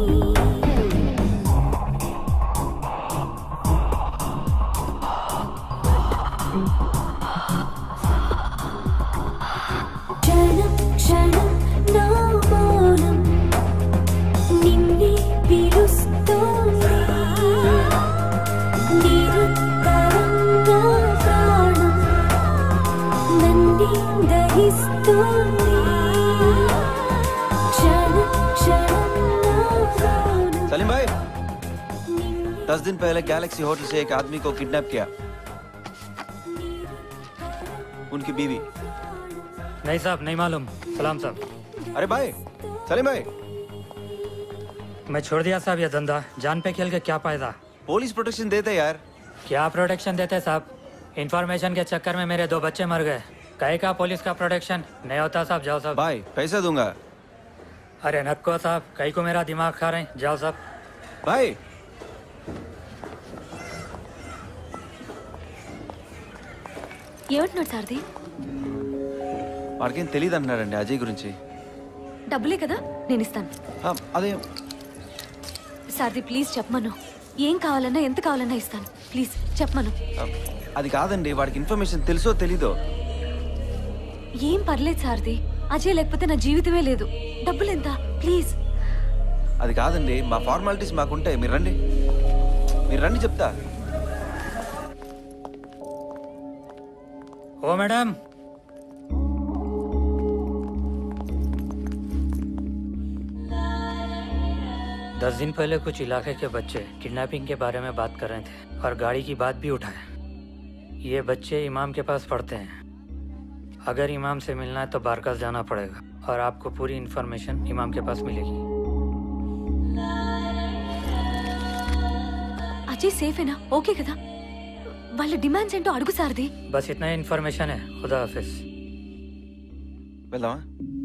క్షణం క్షణం నా మౌనం నిన్నే పిలుస్తోంది నిరంతరంగా ప్రాణం నన్నే దహిస్తోంది క్షణం క్షణం నా మౌనం
सलीम भाई दस दिन पहले गैलेक्सी होटल से एक आदमी को किडनैप किया उनकी बीवी
नहीं साहब नहीं मालूम सलाम साहब
अरे भाई सलीम भाई
मैं छोड़ दिया साहब ये धंधा जान पे खेल के क्या फायदा
पुलिस प्रोटेक्शन देते यार
क्या प्रोटेक्शन देते साहब इन्फॉर्मेशन के चक्कर में मेरे दो बच्चे मर गए कहे का पुलिस का प्रोटेक्शन नहीं होता साहब जाओ साहब
भाई पैसा दूंगा
अरे नक्को साहब कहीं को मेरा दिमाग खा रहे हैं जाओ साहब
भाई
ఏమంటున్నాడు సారథి
వాడికేం తెలియదు అంటున్నాడండి అజయ్ గురించి
డబ్బులే కదా నేను ఇస్తాను
ఆ, అదే
సారథి ప్లీజ్ చెప్పమను ఏం కావాలన్నా ఎంత కావాలన్నా ఇస్తాను ప్లీజ్ చెప్పమను
ఆ, అది కాదండి వాడికి ఇన్ఫర్మేషన్ తెలుసో తెలీదో
ఏం పర్లేదు సారథి అజయ్ లేకపోతే నా జీవితమే లేదు డబ్బులు ఎంత ప్లీజ్
అది కాదండి మా ఫార్మాలిటీస్ మాకుంటాయి మీరు రండి మీరు రండి చెప్తా
ओ मैडम दस दिन पहले कुछ इलाके के बच्चे किडनैपिंग के बारे में बात कर रहे थे और गाड़ी की बात भी उठाए ये बच्चे इमाम के पास पढ़ते हैं अगर इमाम से मिलना है तो बारकास जाना पड़ेगा और आपको पूरी इन्फॉर्मेशन इमाम के पास मिलेगी
అజయ్ సేఫేనా ఓకే కదా వాళ్ళ డిమాండ్స్ ఏంటో అడుగు సారథి
बस इतना ही इन्फॉर्मेशन है खुदा हाफिज
వెళ్దామా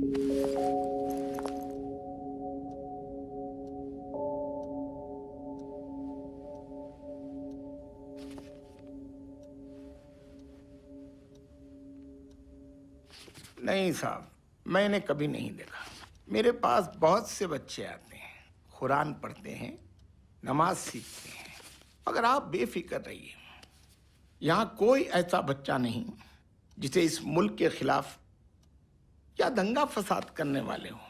नहीं साहब मैंने कभी नहीं देखा मेरे पास बहुत से बच्चे आते हैं कुरान पढ़ते हैं नमाज सीखते हैं मगर आप बेफिक्र रहिए यहाँ कोई ऐसा बच्चा नहीं जिसे इस मुल्क के खिलाफ या दंगा फसाद करने वाले हो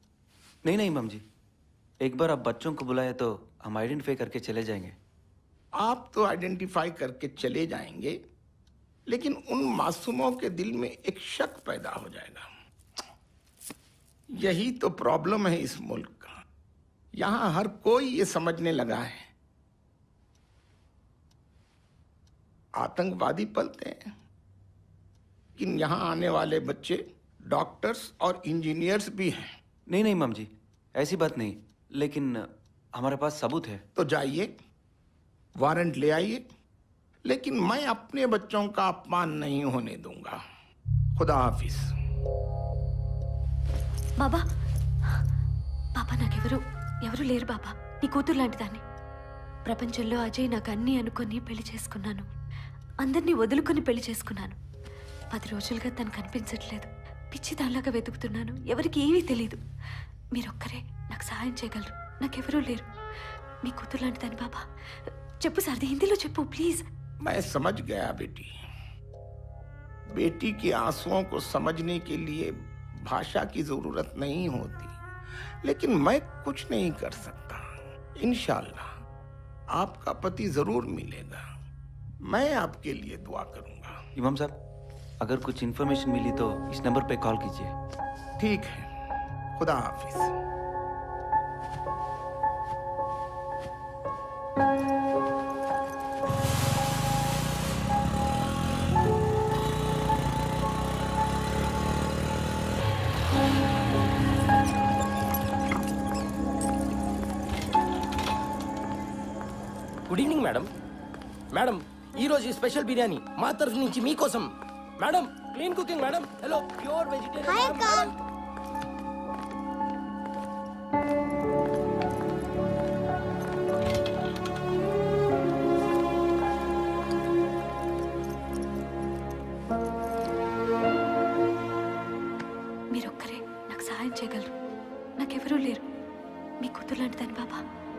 नहीं नहीं मम जी एक बार आप बच्चों को बुलाए तो हम आइडेंटिफाई करके चले जाएंगे
आप तो आइडेंटिफाई करके चले जाएंगे लेकिन उन मासूमों के दिल में एक शक पैदा हो जाएगा यही तो प्रॉब्लम है इस मुल्क का यहां हर कोई ये समझने लगा है आतंकवादी पलते हैं लेकिन यहां आने वाले बच्चे डॉक्टर्स और इंजीनियर्स भी हैं
नहीं नहीं मम जी ऐसी बात नहीं लेकिन हमारे पास सबूत है
तो जाइए वारंट ले आइए लेकिन मैं अपने बच्चों का अपमान नहीं होने दूंगा खुदा हाफिज
బాబా బాబా నాకెవరు ఎవరు లేరు బాబా నీ కూతురు లాంటిదాన్ని ప్రపంచంలో అజయ్ నాకు అన్నీ అనుకొని పెళ్లి చేసుకున్నాను అందరినీ వదులుకొని పెళ్లి చేసుకున్నాను పది రోజులుగా తను కనిపించట్లేదు పిచ్చి దానిలాగా వెతుకుతున్నాను ఎవరికి ఏమీ తెలియదు మీరొక్కరే నాకు సహాయం చేయగలరు నాకెవరూ లేరు మీ కూతురు లాంటిదాన్ని బాబా చెప్పు సార్ హిందీలో చెప్పు ప్లీజ్
मैं समझ गया बेटी बेटी के आंसुओं को समझने के लिए भाषा की जरूरत नहीं होती लेकिन मैं कुछ नहीं कर सकता इंशाल्लाह आपका पति जरूर मिलेगा मैं आपके लिए दुआ करूंगा
इमाम साहब अगर कुछ इन्फॉर्मेशन मिली तो इस नंबर पे कॉल कीजिए
ठीक है खुदा हाफिज
గుడ్ ఈవినింగ్ మేడం మేడం ఈ రోజు ఈ స్పెషల్ బిర్యానీ మా తరఫు నుంచి మీకోసం madam clean cooking madam hello pure vegetarian
మీరొక్కరే నాకు సహాయం చేయగలరు నాకెవరూ లేరు మీ కూతురు లాంటిదాన్ని బాబా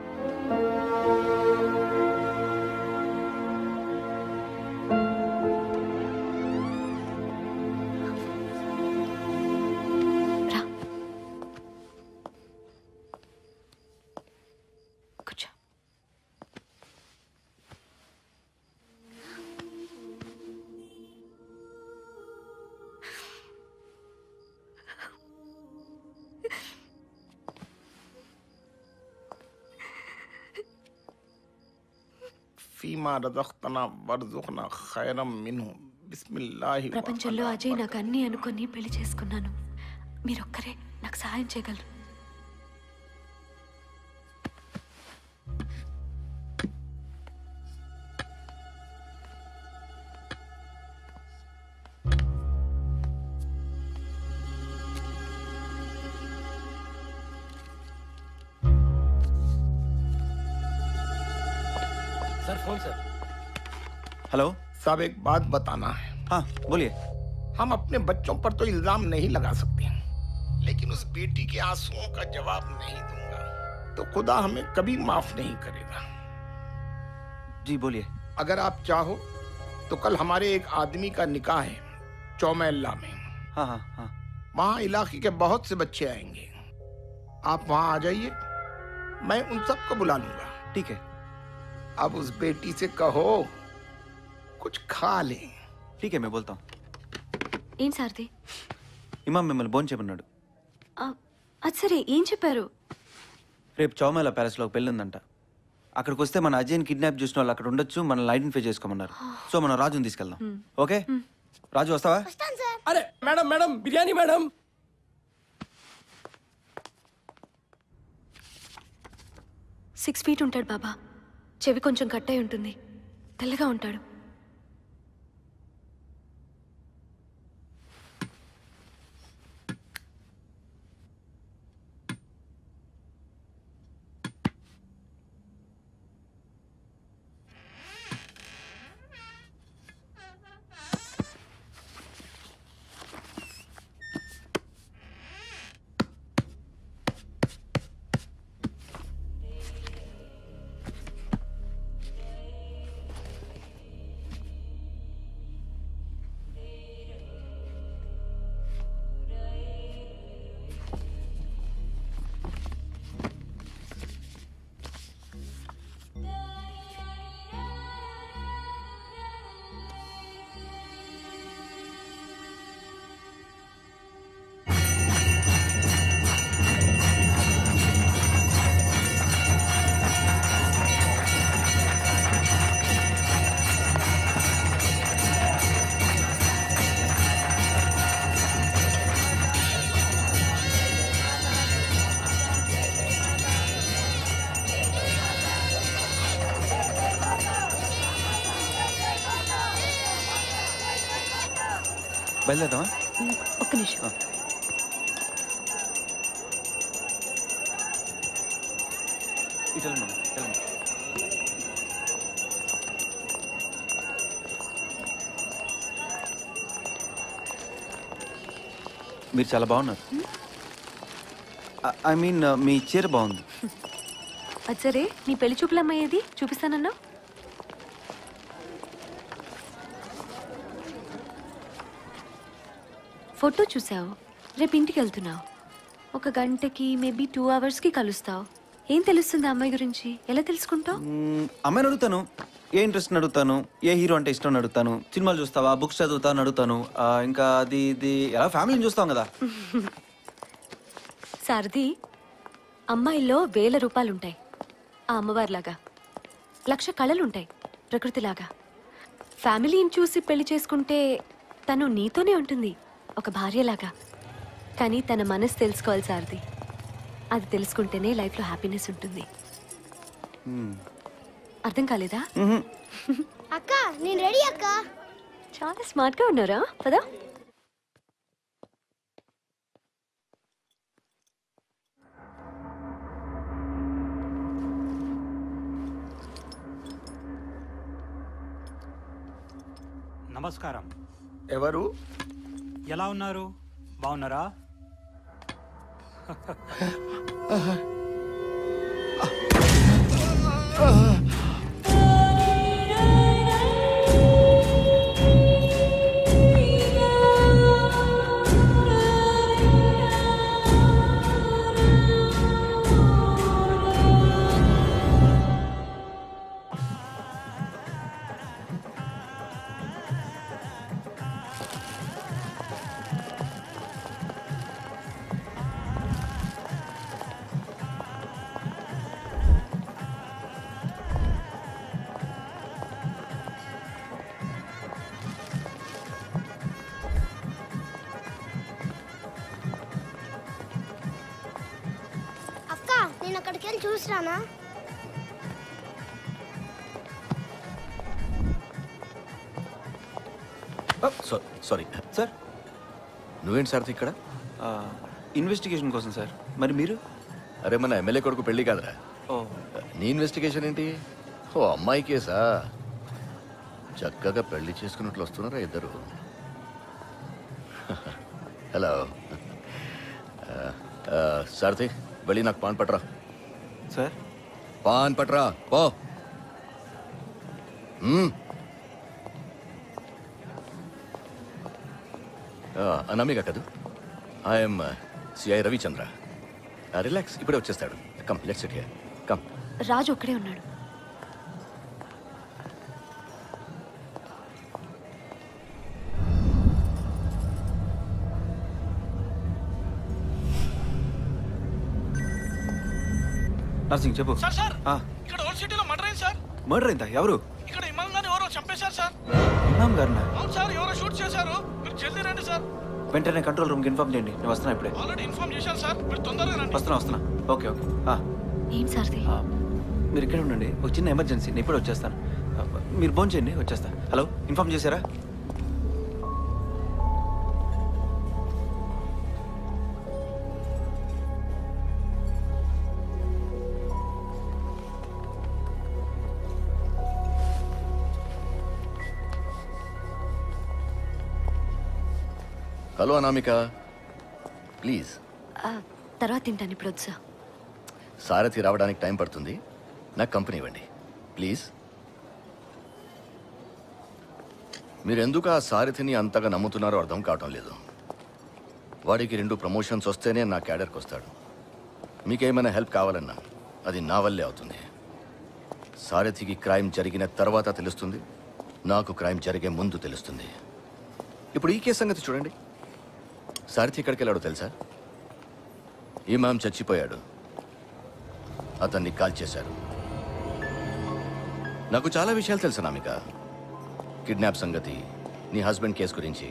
రా కూర్చో
फीमा रजख्तना वर्जुखना खैरम मिन्हु बिस्मिल्लाहि व
ప్రపంచంలో అజయ్ నాకు అన్నీ అనుకొని పెళ్లి చేసుకున్నాను మీరొక్కరే నాకు సహాయం చేయగలరు
सर फोन सर
हेलो
साहब एक बात बताना है
हाँ बोलिए
हम अपने बच्चों पर तो इल्जाम नहीं लगा सकते लेकिन उस बेटी के आंसुओं का जवाब नहीं दूंगा तो खुदा हमें कभी माफ नहीं करेगा
जी बोलिए
अगर आप चाहो तो कल हमारे एक आदमी का निकाह है चौमेल्ला में
हाँ हाँ हाँ
वहाँ इलाके के बहुत से बच्चे आएंगे आप वहाँ आ जाइए मैं उन सबको बुला लूंगा
ठीक है
अब उस बेटी से कहो कुछ खा ले
ठीक है मैं बोलता हूँ
ఏం సార్ది
ఇమాం మిమ్మల్ని భోజనం చెప్పన్నాడు
ఆ, అది సరే ఏం చెప్పారు
రేపు చౌమేల ప్యాలెస్లో ఒక పెళ్ళి ఉందంట అక్కడికి వస్తే మన అజయ్ని కిడ్నాప్ చేసిన వాళ్ళు అక్కడ ఉండొచ్చు మనల్ని ఐడెంటిఫై చేసుకోమన్నారు సో మనం రాజుని తీసుకెళ్దాం ఓకే రాజు వస్తావా
అరే madam madam biryani madam
six feet ఉంటాడు బాబా చెవి కొంచెం కట్ అయి ఉంటుంది తెల్లగా ఉంటాడు
బయలుదేరదామా
మ్, ఒక్క నిమిషం
ఇటు వెళ్ళండి మామ, వెళ్ళండి మీరు చాలా బాగున్నారు ఐ మీన్ మీ చీర బాగుంది
అది సరే నీ పెళ్లి చూపులమ్మయ్యేది చూపిస్తానన్నా ఫోటో చూసావు రేపు ఇంటికి వెళ్తున్నావు ఒక గంటకి మేబీ టూ అవర్స్కి కలుస్తావు ఏం తెలుస్తుంది ఆ అమ్మాయి గురించి ఎలా తెలుసుకుంటావు
మ్మ్, అమ్మాయిని అడుగుతాను ఏ ఇంట్రెస్ట్ అడుగుతాను ఏ హీరో అంటే ఇష్టం అని అడుగుతాను సినిమాలు చూస్తావా బుక్స్ చదువుతా అని అడుగుతాను ఆ, ఇంకా అది ఇది ఎలా ఫ్యామిలీని చూస్తాం కదా
సారథి అమ్మాయిల్లో వేల రూపాయలుంటాయి ఆ అమ్మవారిలాగా లక్ష కళలుంటాయి ప్రకృతిలాగా ఫ్యామిలీని చూసి పెళ్లి చేసుకుంటే తను నీతోనే ఉంటుంది ఒక భార్యలాగా కానీ తన మనసు తెలుసుకోవాలి సారథి అది తెలుసుకుంటేనే లైఫ్లో హ్యాపీనెస్ ఉంటుంది
మ్మ్.
అర్థం కాలేదా
మ్హూ.
అక్క నేను రెడీ అక్క
చాలా స్మార్ట్గా ఉన్నారా పదా
నమస్కారం
ఎవరు
ఎలా ఉన్నారు బాగున్నారా
అక్క నేను అక్కడికి వెళ్ళి చూసిరానా
సారీ
సార్
నువ్వేంటి సార్ ఇక్కడ
ఇన్వెస్టిగేషన్ కోసం సార్ మరి మీరు
అరే మన ఎమ్మెల్యే కొడుకు పెళ్లి కాదురా
ఓ
నీ ఇన్వెస్టిగేషన్ ఏంటి ఓ అమ్మాయి కేసా చక్కగా పెళ్లి చేసుకున్నట్లు వస్తున్నారా ఇద్దరు హలో సారథి వెళ్ళి నాకు పాన్ పట్రా
సార్
పాన్ పట్రా పో మ్మ్. ఆ, అనామిక కదూ ఐఎమ్ సిఐ రవిచంద్ర రిలాక్స్ ఇప్పుడే వచ్చేస్తాడు come let's it here come
Raju ఒక్కడే ఉన్నాడు
నర్సింగ్ చెప్పు
సార్ సార్
ఆ,
ఇక్కడ ఓల్డ్ సిటీలో మర్డర్ అయింది సార్
మర్డర్ అయిందా ఎవరు
ఇక్కడ ఇమాం గారిని ఎవరో చంపేశారు సార్
ఇమాం గారినా
అవును సార్ ఎవరో షూట్ చేశారు మీరు జల్దీ రండి సార్
వెంటనే కంట్రోల్ రూమ్కి ఇన్ఫార్మ్ చేయండి నేను వస్తున్నా ఇప్పుడే
ఆల్రెడీ ఇన్ఫార్మ్ చేశాను సార్ మీరు తొందరగా రండి
వస్తున్నా వస్తున్నా ఓకే ఓకే ఆ,
ఏం సారథి
ఆ, మీరు ఇక్కడే ఉండండి ఒక చిన్న ఎమర్జెన్సీ నేను ఇప్పుడే వచ్చేస్తాను ఆ, మీరు ఫోన్ చేయండి వచ్చేస్తా హలో ఇన్ఫార్మ్ చేశారా
హలో అనామిక ప్లీజ్
ఆ, తర్వాత తింటాను ఇప్పుడు వద్దు సార్
సారథి రావడానికి టైం పడుతుంది నాకు కంపెనీ ఇవ్వండి ప్లీజ్ మీరు ఎందుకు ఆ సారథిని అంతగా నమ్ముతున్నారో అర్థం కావటం లేదు వాడికి రెండు ప్రమోషన్స్ వస్తేనే నా క్యాడర్కి వస్తాడు మీకేమైనా హెల్ప్ కావాలన్నా అది నా వల్లే అవుతుంది సారథికి క్రైమ్ జరిగిన తర్వాత తెలుస్తుంది నాకు క్రైమ్ జరిగే ముందు తెలుస్తుంది ఇప్పుడు ఈ కేసు సంగతి చూడండి సారథి ఎక్కడికి వెళ్ళాడో తెలుసా ఇమాం చచ్చిపోయాడు అతన్ని కాల్ చేశారు నాకు చాలా విషయాలు తెలుసు నామిక కిడ్నాప్ సంగతి నీ హస్బెండ్ కేసు గురించి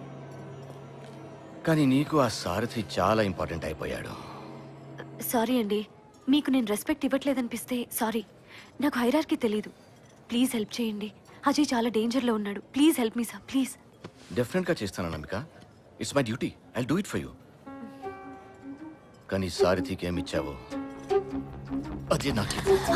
కానీ నీకు ఆ సారథి చాలా ఇంపార్టెంట్ అయిపోయాడు
సారీ అండి మీకు నేను రెస్పెక్ట్ ఇవ్వట్లేదనిపిస్తే సారీ నాకు హైరార్కి తెలీదు ప్లీజ్ హెల్ప్ చేయండి అజయ్ చాలా డేంజర్లో ఉన్నాడు please help me sir please
డెఫినెట్గా చేస్తాను Anamika it's my duty I do it for you కానీ సారథికి ఏమి ఇచ్చావో అదే నాకు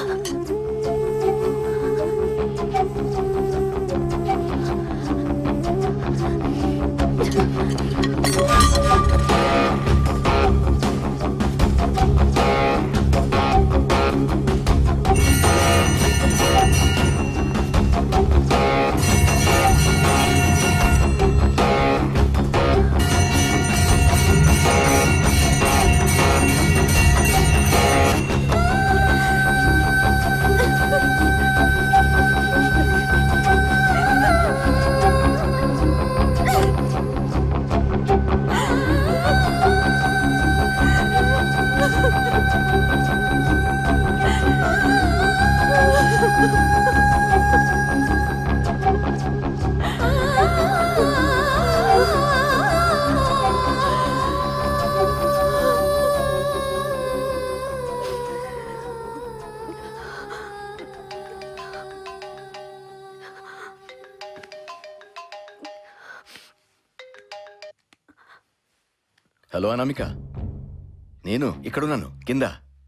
హలో అనామిక నేను ఇక్కడున్నాను కింద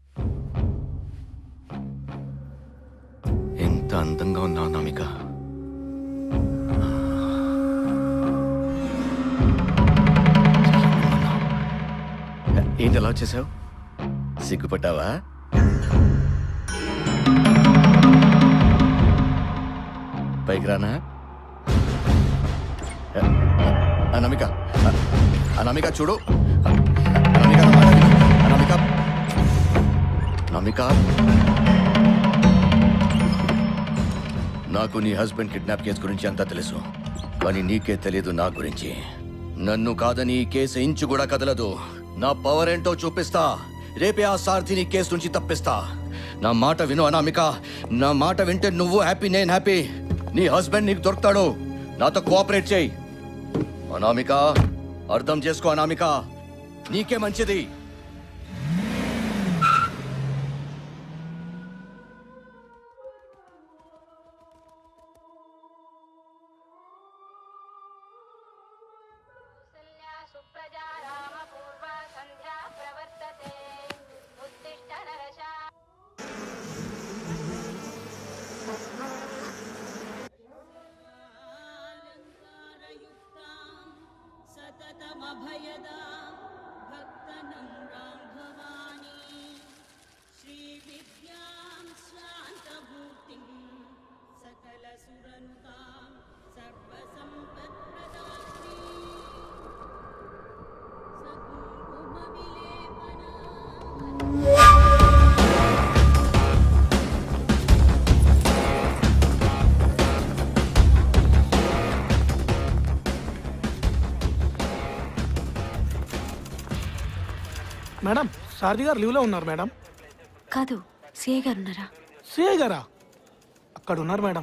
ఎంత అందంగా ఉన్నావు అనామిక ఏంటి అలా వచ్చేసావు సిగ్గుపడ్డావా పైకి రానా అనామిక అనామిక చూడు అనామిక అనామిక అనామిక నాకు నీ హస్బెండ్ కిడ్నాప్ కేసు గురించి అంతా తెలుసు కానీ నీకే తెలియదు నా గురించి నన్ను కాదని ఈ కేసు ఇంచు కూడా కదలదు నా పవర్ ఏంటో చూపిస్తా రేపే ఆ సారథిని కేసు నుంచి తప్పిస్తా నా మాట విను అనామిక నా మాట వింటే నువ్వు హ్యాపీ నేను హ్యాపీ నీ హస్బెండ్ నీకు దొరుకుతాడు నాతో కోఆపరేట్ చేయి అనామిక అర్థం చేసుకో అనామిక నీకే మంచిది
सुप्रजा रामपूर्वा सन्ध्या प्रवर्तते उत्तिष्ठ नरशा
सततमभयदां भक्तनम्रां भवानी श्रीविद्यां शान्तमूर्तिं सकलसुरनुतां सर्वसम्पत्प्रदात्री
మేడం సారథి గారు లీవ్లో ఉన్నారు మేడం
కాదు సిఐ గారు ఉన్నారా
సిఐ గారా అక్కడ ఉన్నారు మేడం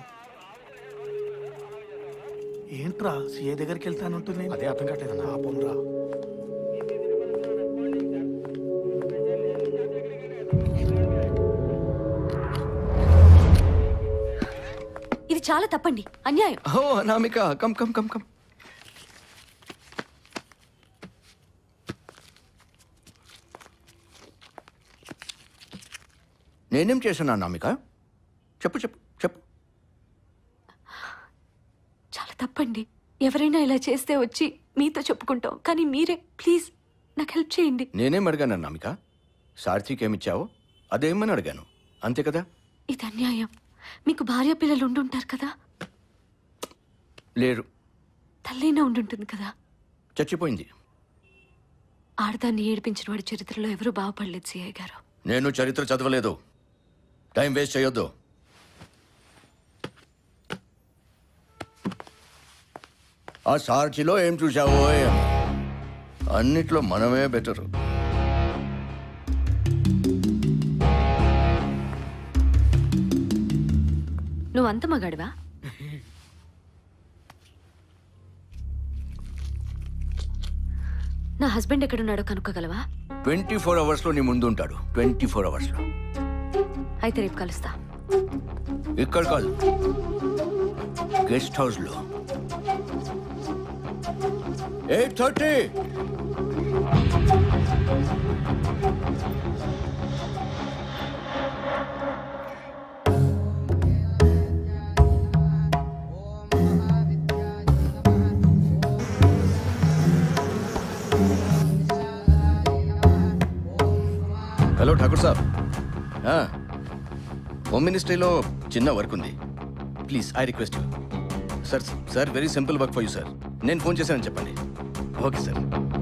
ఏంట్రా సిఐ దగ్గరికి వెళ్తానంటుంది అదే అర్థం కావట్లేదు పాపం రా
ఇది చాలా తప్పండి అన్యాయం
ఓ Anamika come come come come నేనేం చేశాను అనామిక చెప్పు చెప్పు చెప్పు
చాలా తప్పండి ఎవరైనా ఇలా చేస్తే వచ్చి మీతో చెప్పుకుంటాం కానీ మీరే ప్లీజ్ నాకు హెల్ప్ చేయండి
నేనేం అడిగాను అనామిక సార్థికి ఏమిచ్చావో అదేమని అడిగాను అంతే కదా
ఇది అన్యాయం మీకు భార్య పిల్లలు ఉండుంటారు కదా
లేరు
తల్లైనా ఉండుంటుంది కదా
చచ్చిపోయింది
ఆడదాన్ని ఏడిపించిన వాడి చరిత్రలో ఎవరూ బాగుపడలేదు సిఐ గారు
నేను చరిత్ర చదవలేదు టైం వేస్ట్ చేయొద్దు ఆ సార్చిలో ఏం చూసావో ఏమో. అన్నిట్లో మనమే బెటరు
నువ్వు అంత మగాడివా నా హస్బెండ్ ఎక్కడున్నాడో కనుక్కోగలవా
ట్వంటీ ఫోర్ అవర్స్లో నీ ముందు ఉంటాడు ట్వంటీ ఫోర్ అవర్స్లో
అయితే రేపు కలుస్తా
ఇక్కడ కాదు గెస్ట్ హౌస్లో eight thirty hello Thakur saab ఆ, హోమ్ మినిస్ట్రీలో చిన్న వర్క్ ఉంది please I request you sir sir very simple work for you sir నేను ఫోన్ చేశానని చెప్పండి ఓకే సార్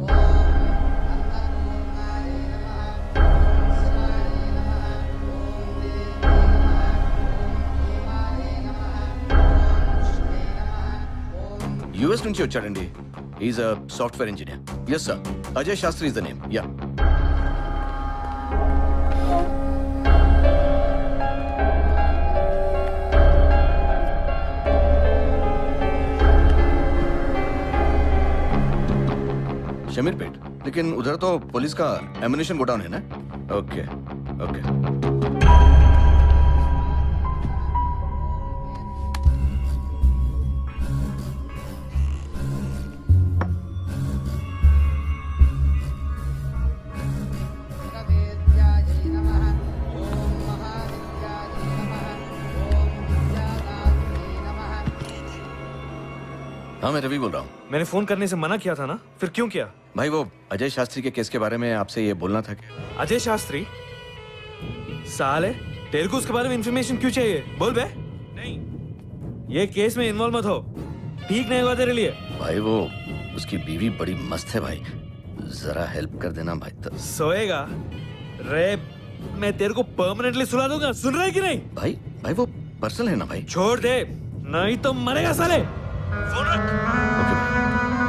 యుఎస్ నుంచి వచ్చాడండి is a software engineer yes sir Ajay Shastri is the name yeah शमीर पेट लेकिन उधर तो पुलिस का एमिनेशन गोडाउन है ना ओके ओके हाँ मैं रवि बोल रहा हूँ
मैंने फोन करने से मना किया था ना फिर क्यों किया
भाई वो अजय शास्त्री के केस के बारे में आपसे ये बोलना था कि
अजय शास्त्री साले तेरे को उसके बारे में इंफॉर्मेशन क्यों चाहिए बोल बे नहीं ये केस में इन्वॉल्व मत हो ठीक नहीं होगा तेरे लिए
भाई वो उसकी बीवी बड़ी मस्त है भाई जरा हेल्प कर देना भाई तो
सोएगा रे मैं तेरे को परमानेंटली सुला दूंगा सुन रहा है कि नहीं
भाई भाई वो पर्सनल है ना भाई
छोड़ दे नहीं तो मरेगा साले फोन रख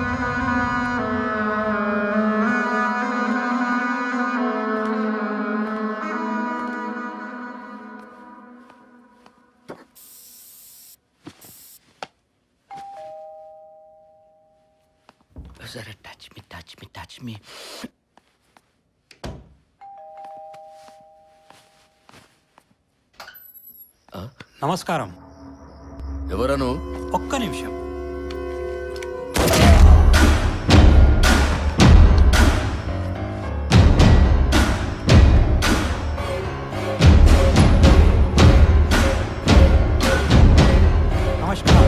जरा touch me touch me touch me
నమస్కారం
ఎవరను
ఒక్క నిమిషం నమస్కారం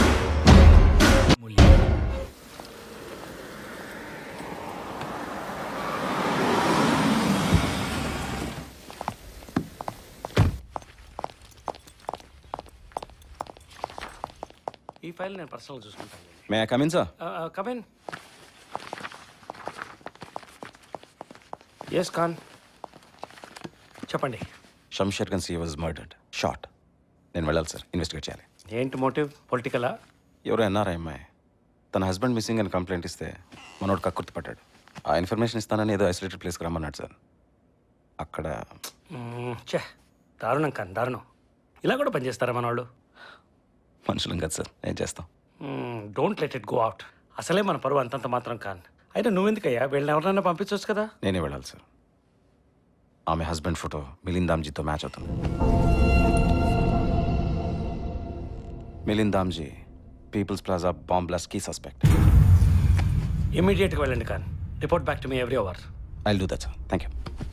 ఈ ఫైల్ నేను పర్సనల్ చూసుకుంటాను
may I come in sir
come in yes Khan చెప్పండి
Shamsher Khan she was murdered short నేను వెళ్ళాలి సార్ ఇన్వెస్టిగేట్ చేయాలి
ఏంటి మోటివ్ పొలిటికలా
ఎవరో ఎన్ఆర్ఐ అమ్మాయి తన హస్బెండ్ మిస్సింగ్ అని కంప్లైంట్ ఇస్తే మనోడు కక్కుర్తి పడ్డాడు ఆ ఇన్ఫర్మేషన్ ఇస్తానని ఏదో ఐసోలేటెడ్ ప్లేస్కి రమ్మన్నాడు సార్ అక్కడ
చే దారుణం ఖాన్ దారుణం ఇలా కూడా పనిచేస్తారా మన వాళ్ళు
మనుషులం కదా సార్ ఏం చేస్తాం
don't let it go out అసలే మన పరువు అంతంత మాత్రం ఖాన్ అయినా నువ్వెందుకయ్యా వీళ్ళని ఎవరైనా పంపించవచ్చు కదా
నేనే వెళ్ళాలి సార్ ఆమె హస్బెండ్ ఫోటో మిలింద్ దామ్జీతో మ్యాచ్ అవుతుంది Milind Damji people's plaza bomb blast key suspect
ఇమీడియట్గా వెళ్ళండి Khan report back to me every hour
I do that sir thank you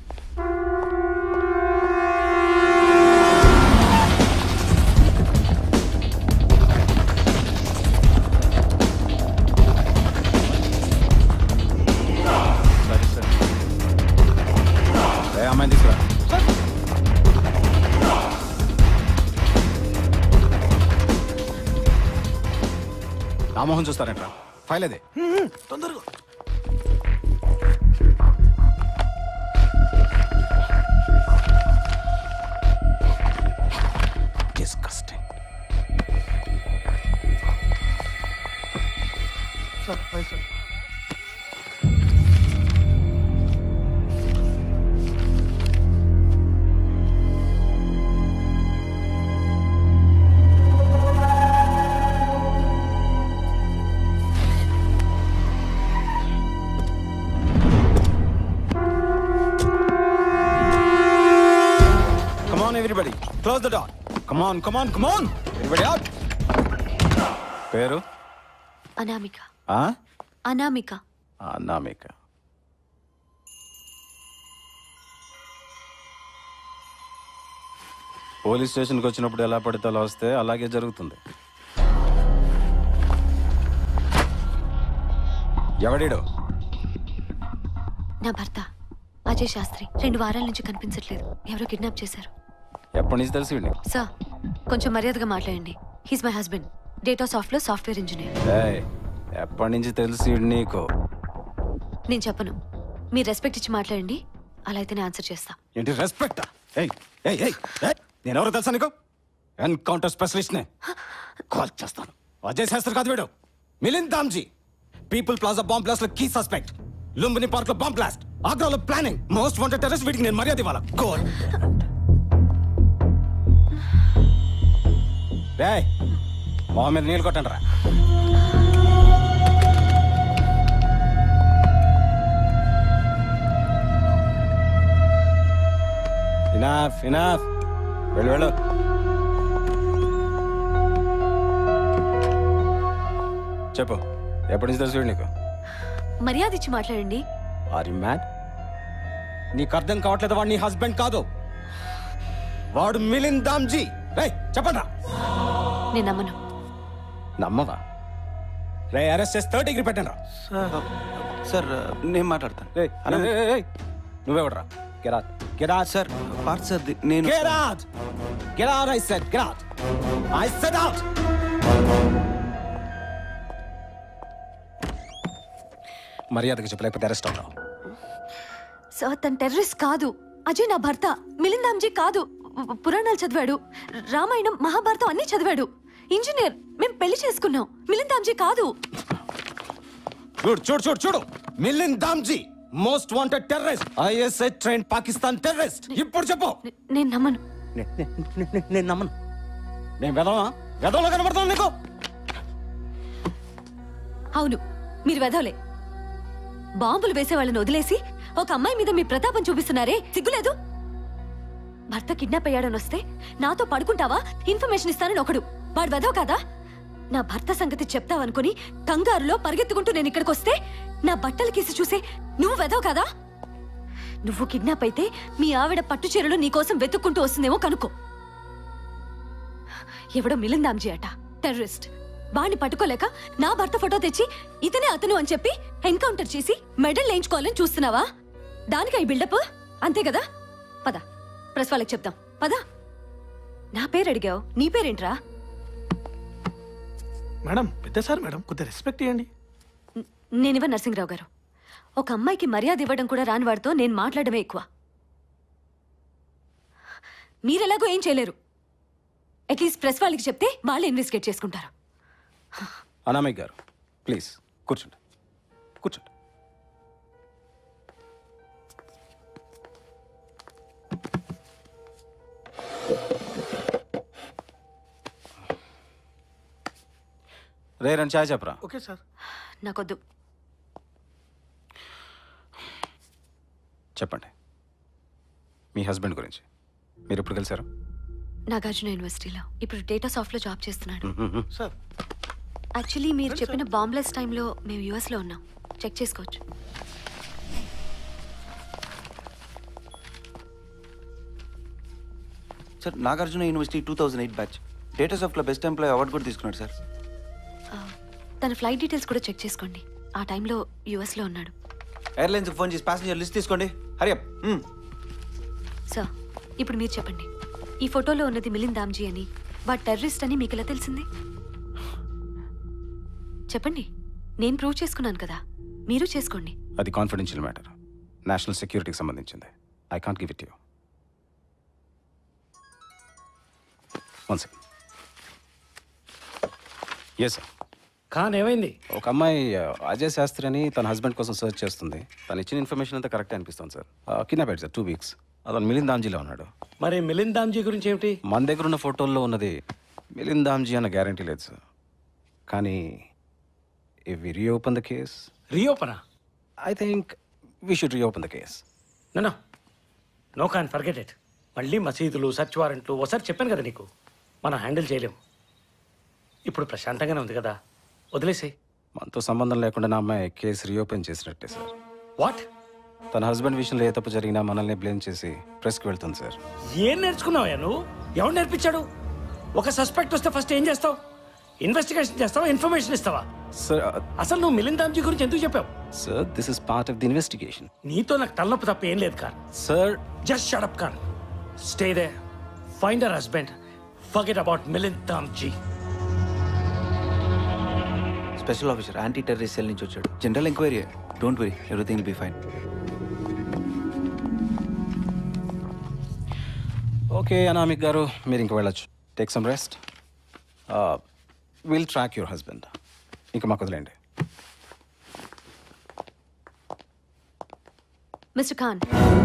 సరే సార్ ఏ అమ్మాయిని తీసుకురా రామోహన్ చూస్తారంట్రా ఫైల్ అదే
తొందరగా
disgusting
sir five sir
Come on, everybody. Close the door. Come on, come on, come on. Everybody out. పేరు
అనామిక
ఆ?
Anamika
Anamika police స్టేషన్కి వచ్చినప్పుడు ఎలా పడితే అలా వస్తే అలాగే జరుగుతుంది ఎవడీడు
నా భర్త అజయ్ శాస్త్రి రెండు వారాల నుంచి కనిపించట్లేదు ఎవరో కిడ్నాప్ చేశారు
ఎప్పటి నుంచి తెలిసి వీడిని
సార్ కొంచెం మర్యాదగా మాట్లాడండి హీస్ మై హస్బెండ్ డేటా సాఫ్ట్లో సాఫ్ట్వేర్ ఇంజనీర్
ఏయ్, ఎప్పటి నుంచి తెలిసి వీడు నీకు
నేను చెప్పను మీరు రెస్పెక్ట్ ఇచ్చి మాట్లాడండి అలా అయితే నేను ఆన్సర్ చేస్తా
ఏంటి రెస్పెక్ట్ ఏయ్ ఏయ్ ఏయ్ ఏయ్, నేను ఎవరో తెలుసా నీకు ఎన్కౌంటర్ స్పెషలిస్ట్ నే కాల్ చేస్తాను అజయ్ శాస్త్రి కాదు వీడు Milind Damji people plaza bomb blast లో కీ సస్పెక్ట్ లుంబిని పార్క్ లో బాంబ్ బ్లాస్ట్ ఆగ్రాలో ప్లానింగ్ మోస్ట్ వాంటెడ్ టెర్రరిస్ట్ వీటికి నేను మర్యాద ఇవ్వాలా గోల్ రేయ్ మొహం మీద నీళ్ళు కొట్టండి రా ఇనాఫ్ ఇనాఫ్ వెళ్ళు వెళ్ళు చెప్పు ఎప్పటి నుంచి తెలుసు వీడు నీకు
మర్యాద ఇచ్చి మాట్లాడండి
ఆర్ యు మ్యాడ్ నీకు అర్థం కావట్లేదు వాడు నీ హస్బెండ్ కాదు వాడు మిలింద్ దామ్జీ రే చెప్పండి
నేను నమ్మను
నమ్మవా రే అరెస్ట్ చేసి థర్డ్ డిగ్రీ పెట్టండి
సార్ నేను మాట్లాడతాను
నువ్వెవడరా get out get out
sir part sir ది- నేను
Get out! Get out, I said. Get out. I said out. మర్యాదగా చెప్పలేకపోతే అరెస్ట్ అవుతావు
సార్ తన టెర్రరిస్ట్ కాదు అజయ్ నా భర్త మిలిందాంజీ కాదు పు- పురాణాలు చదివాడు రామాయణం మహాభారతం అన్ని చదివాడు ఇంజనీర్ మేము పెళ్లి చేసుకున్నాం మిలిందాంజీ కాదు
చూడు చూడు చూడు చూడు Milin Damji most wanted terrorist ISI train Pakistan terrorist ఇప్పుడు చెప్పు
నేను నమ్మను
నేను నమ్మను నేను వెదవా వెదవలో కనబడతాను నీకు
అవును మీరు వెదవలే బాంబులు వేసే వాళ్ళని వదిలేసి ఒక అమ్మాయి మీద మీ ప్రతాపం చూపిస్తున్నారే సిగ్గులేదు భర్త కిడ్నాప్ అయ్యాడని వస్తే నాతో పడుకుంటావా ఇన్ఫర్మేషన్ ఇస్తానని ఒకడు వాడు వెదవ కదా నా భర్త సంగతి చెప్తావనుకుని కంగారులో పరిగెత్తుకుంటూ నేను ఇక్కడికి వస్తే నా బట్టలు కేసి చూసే నువ్వు వెదవ కదా నువ్వు కిడ్నాప్ అయితే మీ ఆవిడ పట్టు చీరలు నీకోసం వెతుక్కుంటూ వస్తుందేమో కనుక్కో ఎవడో మిలిందాంజీ అట టెర్రరిస్ట్ వాణ్ణి పట్టుకోలేక నా భర్త ఫోటో తెచ్చి ఇతనే అతను అని చెప్పి ఎన్కౌంటర్ చేసి మెడల్ వేయించుకోవాలని చూస్తున్నావా దానికి ఈ బిల్డప్ అంతే కదా పద ప్రెస్ వాళ్ళకి చెప్తాం పద నా పేరు అడిగావు నీ పేరేంట్రా
మేడం పెద్ద సార్ మేడం కొద్దిగా రెస్పెక్ట్ ఇవ్వండి
నేనివ్వ నరసింహరావు గారు ఒక అమ్మాయికి మర్యాద ఇవ్వడం కూడా రాని వాడితో నేను మాట్లాడమే ఎక్కువ మీరెలాగో ఏం చేయలేరు అట్లీస్ట్ ప్రెస్ వాళ్ళకి చెప్తే వాళ్ళు ఇన్వెస్టిగేట్ చేసుకుంటారు
అనామిక్ గారు ప్లీజ్ కూర్చోండి కూర్చోండి రే రెండు చాయ్ చెప్పరా
ఓకే సార్
నాకొద్దు
చెప్పండి మీ హస్బెండ్ గురించి మీరు ఎప్పుడు కలిశారు
నాగార్జున యూనివర్సిటీలో ఇప్పుడు డేటా సాఫ్ట్లో జాబ్ చేస్తున్నాడు
సార్
యాక్చువల్లీ మీరు చెప్పిన బాంబ్లెస్ టైంలో మేము యూఎస్లో ఉన్నాం చెక్ చేసుకోవచ్చు
sir Nagarjuna university two thousand eight batch data సాఫ్ట్లో బెస్ట్ ఎంప్లాయ్ అవార్డు కూడా తీసుకున్నాడు సార్
తన ఫ్లైట్ డీటెయిల్స్ కూడా చెక్ చేసుకోండి ఆ టైంలో యూఎస్లో ఉన్నాడు
ఎయిర్లైన్స్కి ఫోన్ చేసి ప్యాసింజర్ లిస్ట్ తీసుకోండి హరి
సార్ ఇప్పుడు మీరు చెప్పండి ఈ ఫోటోలో ఉన్నది మిలింద్ దామ్జీ అని వాడు టెర్రరిస్ట్ అని మీకు ఎలా తెలిసింది చెప్పండి నేను ప్రూవ్ చేసుకున్నాను కదా మీరు చేసుకోండి
అది కాన్ఫిడెన్షియల్ మ్యాటర్ నేషనల్ సెక్యూరిటీకి సంబంధించింది I can't give it you one second yes sir
Khan ఏమైంది
ఒక అమ్మాయి ఆ, అజయ్ శాస్త్రి అని తన హస్బెండ్ కోసం సర్చ్ చేస్తుంది తను ఇచ్చిన ఇన్ఫర్మేషన్ అంతా కరెక్ట్ అనిపిస్తుంది సార్ కిడ్నాప్ అయ్యాడు సార్ టూ వీక్స్ అతను మిలింద్ దామ్జీలో ఉన్నాడు
మరి మిలింద్ దామ్జీ గురించి ఏమిటి
మన దగ్గర ఉన్న ఫోటోల్లో ఉన్నది మిలింద్ దామ్జీ అన్న గ్యారంటీ లేదు సార్ కానీ if we reopen the case
రీఓపనా
I think we should reopen the case
no no Khan forget it మళ్ళీ మసీదులు సర్చ్ వారెంట్లు ఒకసారి చెప్పాను కదా నీకు మనం హ్యాండిల్ చేయలేం ఇప్పుడు ప్రశాంతంగానే ఉంది కదా వదిలేసేయ్
మనతో సంబంధం లేకుండా నా అమ్మాయి కేసు రీఓపెన్ చేసినట్టే సార్
వాట్
తన హస్బెండ్ విషయంలో ఏ తప్పు జరిగినా మనల్ని బ్లేమ్ చేసి ప్రెస్కి వెళ్తుంది సార్
ఏం నేర్చుకున్నావా నువ్వు ఎవరు నేర్పించాడు ఒక సస్పెక్ట్ వస్తే ఫస్ట్ ఏం చేస్తావు ఇన్వెస్టిగేషన్ చేస్తావా ఇన్ఫర్మేషన్ ఇస్తావా
సార్
అసలు నువ్వు మిలింద్ దామ్జీ గురించి ఎందుకు చెప్పావు
sir this is part of the investigation
నీతో నాకు తలనొప్పి తప్ప ఏం లేదు కార్
సార్
జస్ట్ షడప్ కార్ stay they find her husband forget about Milind Damji
special officer anti terrorist cell నుంచి వచ్చాడు general enquiry don't worry everything will be fine
okay Anamik గారు మీరు ఇంక వెళ్ళొచ్చు take some rest will track your husband ఇంకా మాకు వదిలేండి
మిస్టర్ ఖాన్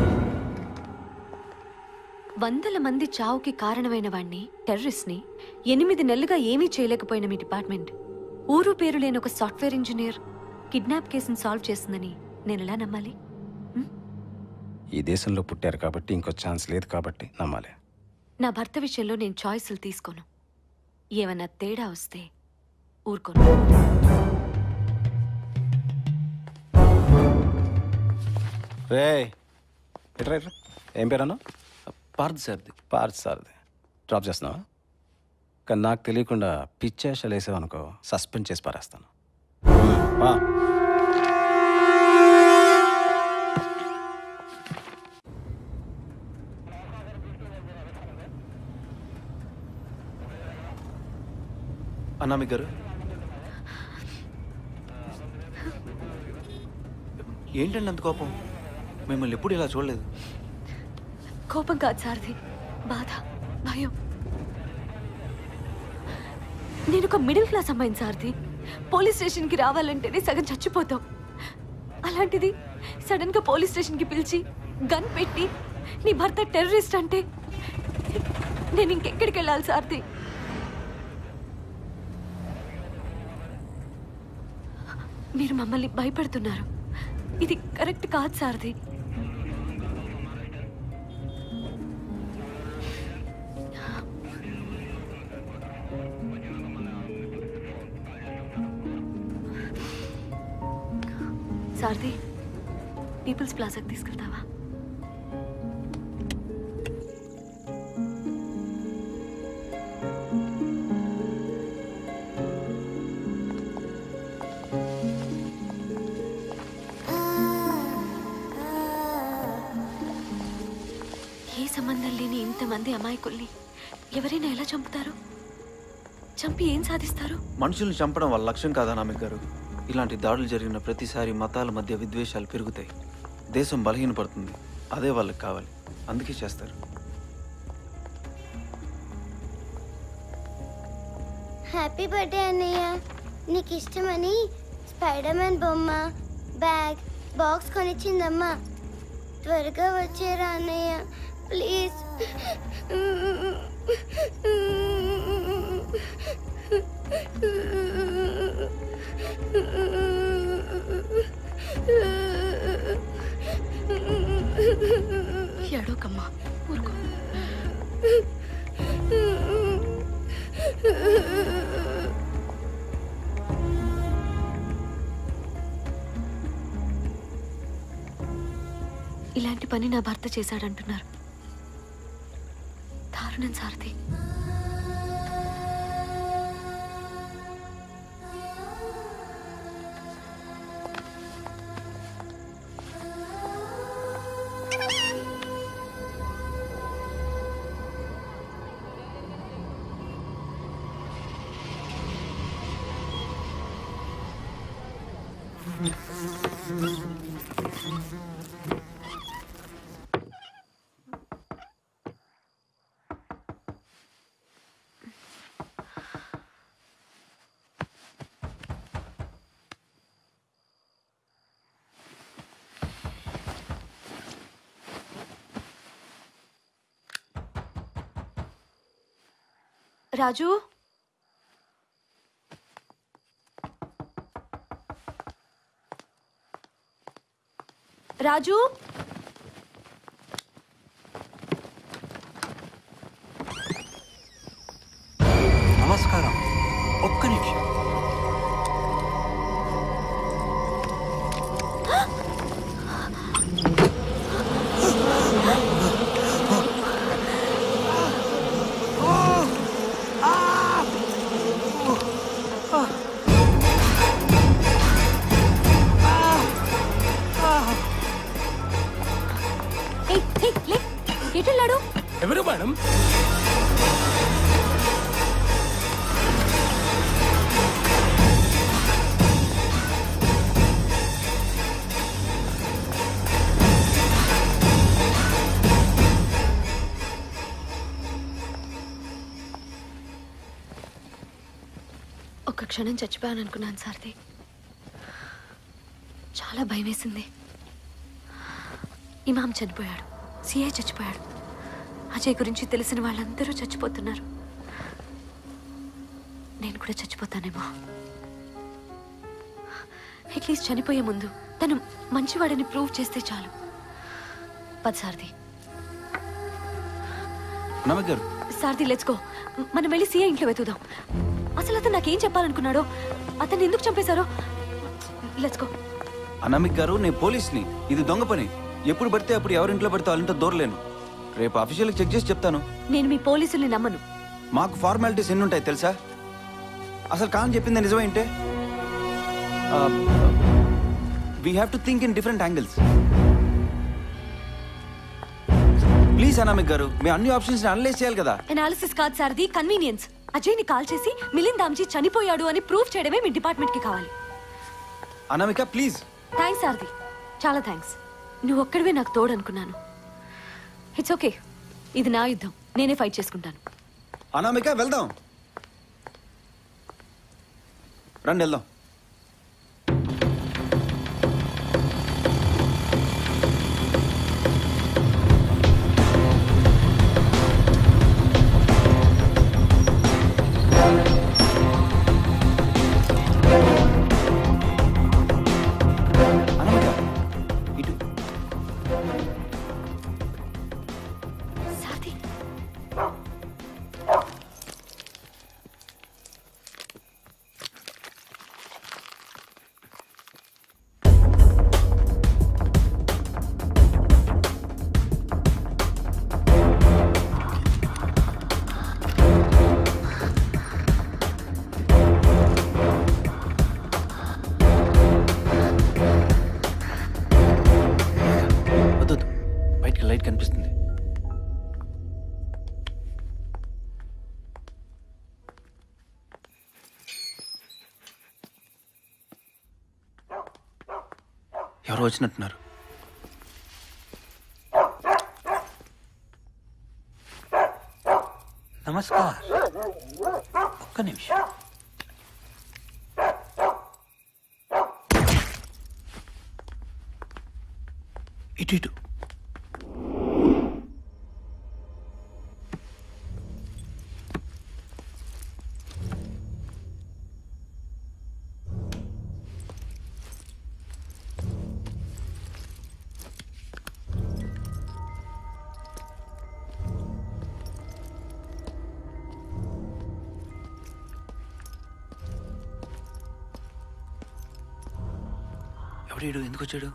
వందల మంది చావుకి కారణమైన వాణ్ణి టెర్రరిస్ట్ని ఎనిమిది నెలలుగా ఏమీ చేయలేకపోయిన మీ డిపార్ట్మెంట్ ఊరు పేరు లేని ఒక సాఫ్ట్వేర్ ఇంజనీర్ కిడ్నాప్ కేసును సాల్వ్ చేస్తుందని నేను ఎలా నమ్మాలి
ఈ దేశంలో పుట్టారు కాబట్టి ఇంకో ఛాన్స్ లేదు కాబట్టి నమ్మాలి
నా భర్త విషయంలో నేను చాయిస్లు తీసుకోను ఏమన్నా తేడా వస్తే ఊరుకోను
రే ఎట్రా ఎట్రా ఏం పేరు అన్నా
పార్థ్ సార్ది
పార్థ్ సార్ది డ్రాప్ చేస్తున్నావా కానీ నాకు తెలియకుండా పిచ్చేషాలు వేసావు అనుకో సస్పెండ్ చేసి పారేస్తాను ఆ.
అనామిక్ గారు ఏంటండి అంత కోపం మిమ్మల్ని ఎప్పుడు ఇలా చూడలేదు
కోపం కాదు సారథి బాధ భయం నేను ఒక మిడిల్ క్లాస్ అమ్మాయిని సారథి పోలీస్ స్టేషన్కి రావాలంటేనే సగం చచ్చిపోతాం అలాంటిది సడన్ గా పోలీస్ స్టేషన్కి పిలిచి గన్ పెట్టి నీ భర్త టెర్రరిస్ట్ అంటే నేను ఇంకెక్కడికి వెళ్ళాలి సారథి మీరు మమ్మల్ని భయపెడుతున్నారు ఇది కరెక్ట్ కాదు సారథి సారథి పీపుల్స్ ప్లాజాకి తీసుకెళ్తావా ఏ సంబంధం లేని ఇంతమంది అమాయకుల్ని ఎవరైనా ఎలా చంపుతారు చంపి ఏం సాధిస్తారు
మనుషుల్ని చంపడం వాళ్ళ లక్ష్యం కాదా అనామిక్ గారు ఇలాంటి దాడులు జరిగిన ప్రతిసారి మతాల మధ్య విద్వేషాలు పెరుగుతాయి దేశం బలహీనపడుతుంది అదే వాళ్ళకి కావాలి అందుకే చేస్తారు
హ్యాపీ బర్త్డే అన్నయ్య నీకు ఇష్టమని స్పైడర్ మ్యాన్ బొమ్మ బ్యాగ్ బాక్స్ కొనిచ్చిందమ్మా త్వరగా వచ్చేరా అన్నయ్య ప్లీజ్
ఎడోకమ్మా ఊరుకో ఇలాంటి పని నా భర్త చేశాడంటున్నారు దారుణం సారథి రాజు రాజు
నమస్కారం ఒక్క నిమిషం
ఒక్క క్షణం చచ్చిపోయాను అనుకున్నాను సార్ది చాలా భయం వేసింది ఇమాం చనిపోయాడు సిఐ చచ్చిపోయాడు అజయ్ గురించి తెలిసిన వాళ్ళందరూ చచ్చిపోతున్నారు నేను కూడా చచ్చిపోతానేమో అట్లీస్ట్ చనిపోయే ముందు తను మంచివాడని ప్రూవ్ చేస్తే చాలు పది సార్ది
నమ్మక్ గారు
సార్ది లెట్స్ గో మనం వెళ్ళి సీఏ ఇంట్లో వెతుకుదాం అసలు అతను నాకేం చెప్పాలనుకున్నాడో అతన్ని ఎందుకు చంపేశారో లెట్స్ గో
అనామిక్ గారు నేను పోలీస్ని ఇది దొంగ పని ఎప్పుడు పడితే అప్పుడు ఎవరింట్లో పడితే వాళ్ళంతా దూరలేను రేపు అఫీషియల్కి చెక్ చేసి చెప్తాను
నేను మీ పోలీసుల్ని నమ్మను
మాకు ఫార్మాలిటీస్ ఎన్ని ఉంటాయి తెలుసా అసలు కాన్ చెప్పింది నిజమేంటే we have to think in different angles please Anamik గారు మీ అన్ని ఆప్షన్స్ అనలైజ్ చేయాలి కదా
ఎనాలిసిస్ కాదు సార్ది కన్వీనియన్స్ అజయ్ని కాల్ చేసి మిలింద్ దామ్జీ చనిపోయాడు అని ప్రూవ్ చేయడమే మీ డిపార్ట్మెంట్ కి కావాలి
అనామిక ప్లీజ్
థ్యాంక్స్ సార్ది చాలా థ్యాంక్స్ నువ్వు ఒక్కడివే నాకు తోడు అనుకున్నాను ఇట్స్ ఓకే ఇది నా యుద్ధం నేనే ఫైట్ చేసుకుంటాను
అనామిక వెళ్దాం రండి వెళ్దాం అనామిక ఇటు
సార్ది
వద్దు వద్దు. బయటికి లైట్ కనిపిస్తుంది ఎవరో వచ్చినట్టున్నారు
నమస్కార్ ఒక్క నిమిషం
ఇటు ఇటు ఎవడీడు ఎందుకు వచ్చాడు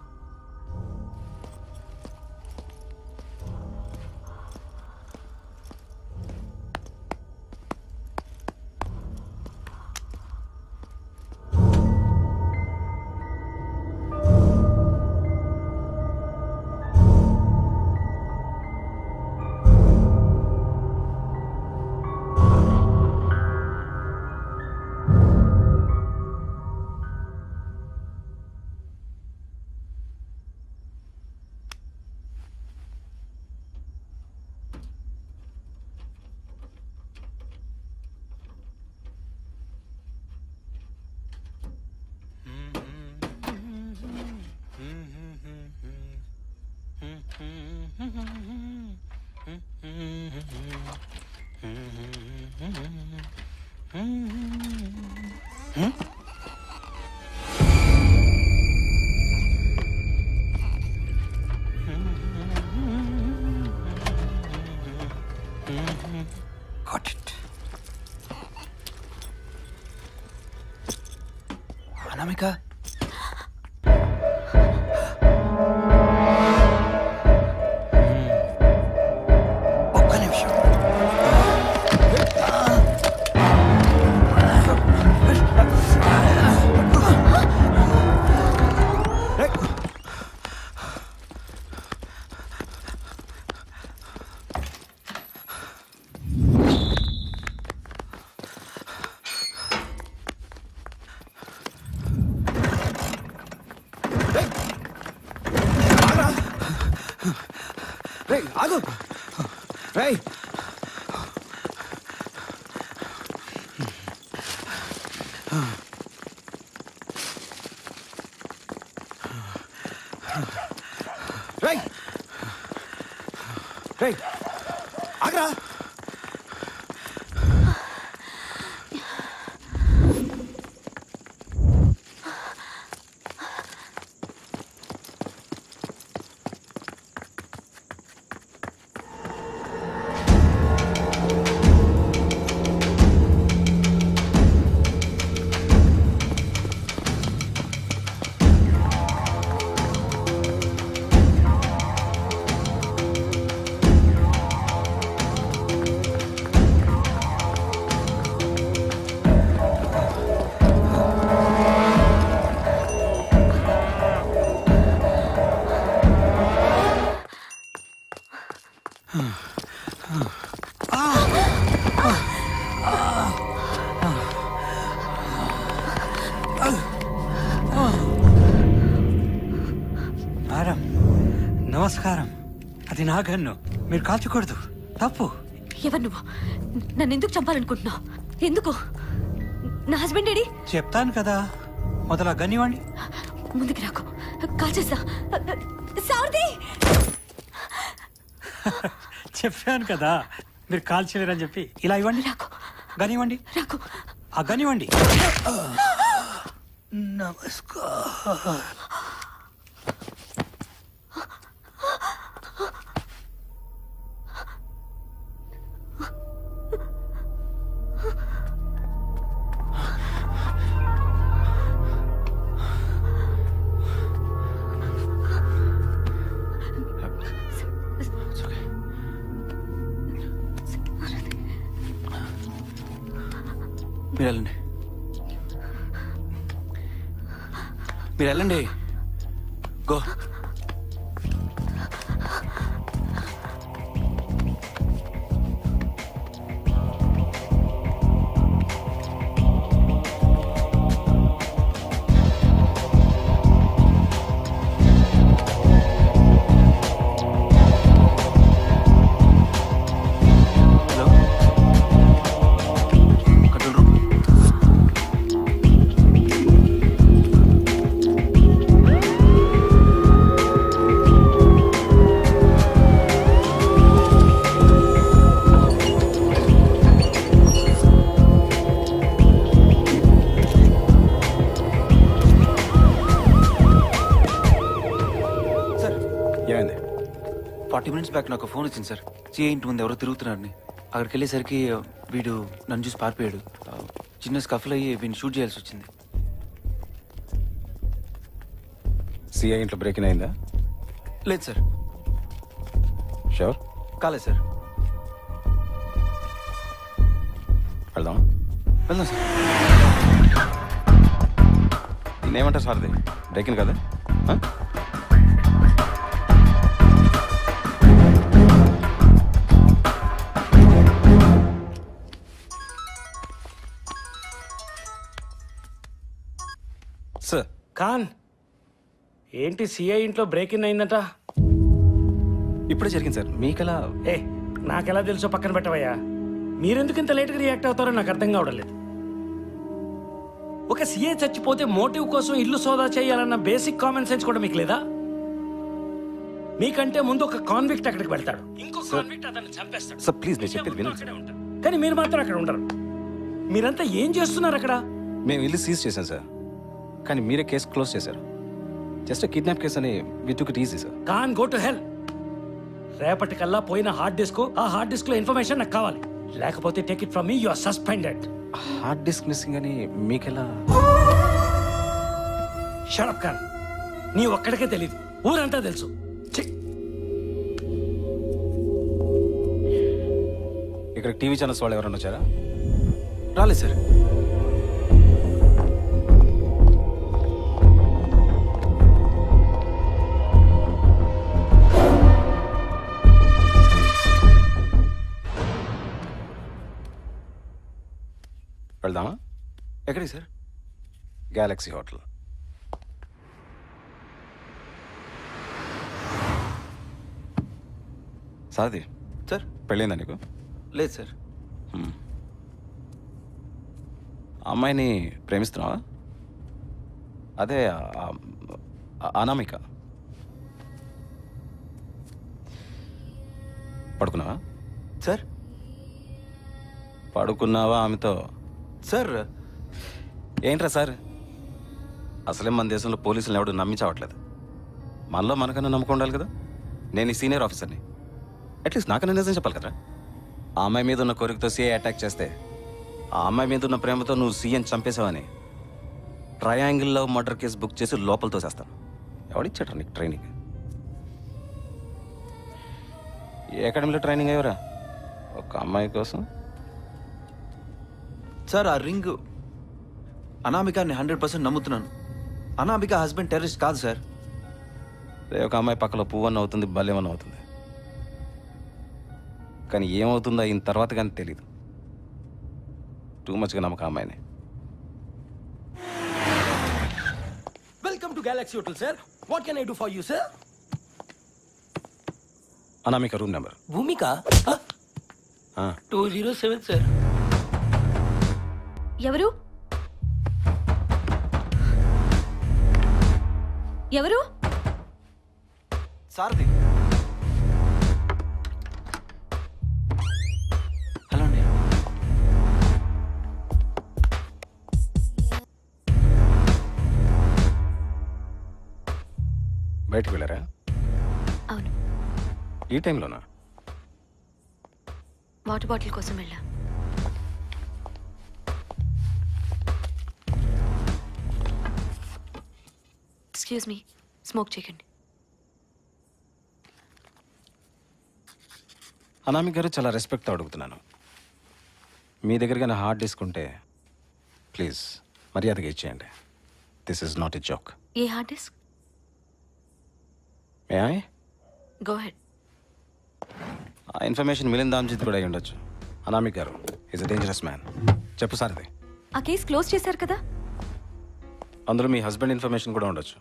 Got it.
అనామిక
ఒక్క నిమిషం
ఆగు రై రై రై ఆగరా
మేడం నమస్కారం అది నా గన్ను మీరు కాల్చకూడదు తప్పు
ఎవరు నువ్వు నన్ను ఎందుకు చంపాలనుకుంటున్నావు ఎందుకు నా హస్బెండ్ ఏడి
చెప్తాను కదా మొదల గన్ ఇవ్వండి
ముందుకు రాకు కాల్చేస్తా సారథి
చెప్పాను కదా మీరు కాల్చలేరని చెప్పి ఇలా ఇవ్వండి గన్ ఇవ్వండి
రాకు
ఆ గన్ ఇవ్వండి నమస్కారం
మీరు వెళ్ళండి మీరు వెళ్ళండి గో సార్
ఏమైంది
ఫార్టీ మినిట్స్ బ్యాక్ నాకు ఫోన్ వచ్చింది సార్ సిఐ ఇంటి ముందు ఎవరో తిరుగుతున్నారని అక్కడికి వెళ్ళేసరికి ఆ, వీడు నన్ను చూసి పారిపోయాడు ఆ, చిన్న స్కఫ్లు అయ్యి వీడిని షూట్ చేయాల్సి వచ్చింది
సిఐ ఇంట్లో బ్రేకింగ్ అయిందా
లేదు సార్
షూర్
కాలేదు సార్
వెళ్దాం
వెళ్దాం సార్
నేనేమంటారు సార్ది బ్రేకింగ్ కదా ఆ? సార్
ఖాన్ ఏంటి సిఐ ఇంట్లో బ్రేక్ ఇన్ అయిందట
ఇప్పుడే జరిగింది సార్ మీకెలా
ఏ నాకెలా తెలుసో పక్కన పెట్టవయ్యా మీరెందుకు ఇంత లేట్గా రియాక్ట్ అవుతారో నాకు అర్థం కావడం లేదు ఒక సీఏ చచ్చిపోతే మోటివ్ కోసం ఇల్లు సోదా చేయాలన్న బేసిక్ కామన్ సెన్స్ కూడా మీకు లేదా మీకంటే ముందు ఒక కాన్విక్ట్ అక్కడికి వెళ్తాడు ఇంకో కాన్విక్ట్ అతన్ని చంపేస్తాడు
సార్ ప్లీజ్ నేను చెప్పేది వినండి సార్
కానీ మీరు మాత్రం అక్కడ ఉండరు మీరంతా ఏం చేస్తున్నారు అక్కడ
మేము ఇల్లు సీజ్ చేశాం సార్ కానీ మీరే కేసు క్లోజ్ చేశారు జస్ట్ కిడ్నాప్ కేసు అని we took it easy sir
Khan go to hell రేపటికల్లా పోయిన హార్డ్ డిస్క్ ఆ హార్డ్ డిస్క్ లో ఇన్ఫర్మేషన్ నాకు కావాలి లేకపోతే take it from me you are suspended
hard disk missing అని మీకెలా
షరప్ ఖాన్ నీ ఒక్కడికే తెలియదు ఊరంతా తెలుసు ఛీ!
ఇక్కడ టీవీ ఛానల్స్ వాళ్ళు ఎవరైనా వచ్చారా
రాలేదు సార్
వెళ్దామా
ఎక్కడికి సార్
గ్యాలక్సీ హోటల్ సాది
సార్
పెళ్ళైందా నీకు
లేదు సార్
హ్మ్. ఆ అమ్మాయిని ప్రేమిస్తున్నావా అదే ఆ- ఆ- అనామిక పడుకున్నావా
సార్
పడుకున్నావా ఆమెతో
సార్
ఏంట్రా సార్ అసలే మన దేశంలో పోలీసులు ఎవడు నమ్మి చావట్లేదు మనలో మనకన్నా నమ్మకం ఉండాలి కదా నేను ఈ సీనియర్ ఆఫీసర్ని అట్లీస్ట్ నాకన్నా నిజం చెప్పాలి కదా ఆ అమ్మాయి మీద ఉన్న కోరికతో సీఏ అటాక్ చేస్తే ఆ అమ్మాయి మీద ఉన్న ప్రేమతో నువ్వు సీఎం చంపేశావని ట్రయాంగిల్లో మర్డర్ కేసు బుక్ చేసి లోపల తోసేస్తాను ఎవడిచ్చాడు నీకు ట్రైనింగ్ ఏ అకాడమీలో ట్రైనింగ్ అయ్యవరా ఒక అమ్మాయి కోసం
సార్ ఆ రింగ్ అనామికాని హండ్రెడ్ పర్సెంట్ నమ్ముతున్నాను అనామిక హస్బెండ్ టెర్రరిస్ట్ కాదు సార్
రే ఒక అమ్మాయి పక్కలో పువ్వన్న అవుతుంది బల్యమన్న అవుతుంది కానీ ఏమవుతుందో అయిన తర్వాత కానీ తెలియదు టూ మచ్గా నమ్మకం అమ్మాయిని
welcome to galaxy hotel sir what can I do for you sir
Anamika room number
Bhumika two zero seven sir
ఎవరు ఎవరు
సారథి హలో అండి
బయటికి వెళ్ళారా
అవును
ఈ టైంలోనా
వాటర్ బాటిల్ కోసం వెళ్ళా ఎక్స్క్యూజ్ మీ స్మోక్ చేయకండి
అనామిక గారు చాలా రెస్పెక్ట్తో అడుగుతున్నాను మీ దగ్గర కానీ హార్డ్ డిస్క్ ఉంటే ప్లీజ్ మర్యాదగా ఇచ్చేయండి this is not a joke
ఏ hard disk
may I
go head
ఆ ఇన్ఫర్మేషన్ మిలింద్ దామ్జిత్ కూడా అయి ఉండొచ్చు అనామిక్ గారు ఈజ్ అ డేంజరస్ మ్యాన్ చెప్పు సారది
ఆ కేసు క్లోజ్ చేశారు కదా
అందులో మీ హస్బెండ్ ఇన్ఫర్మేషన్ కూడా ఉండొచ్చు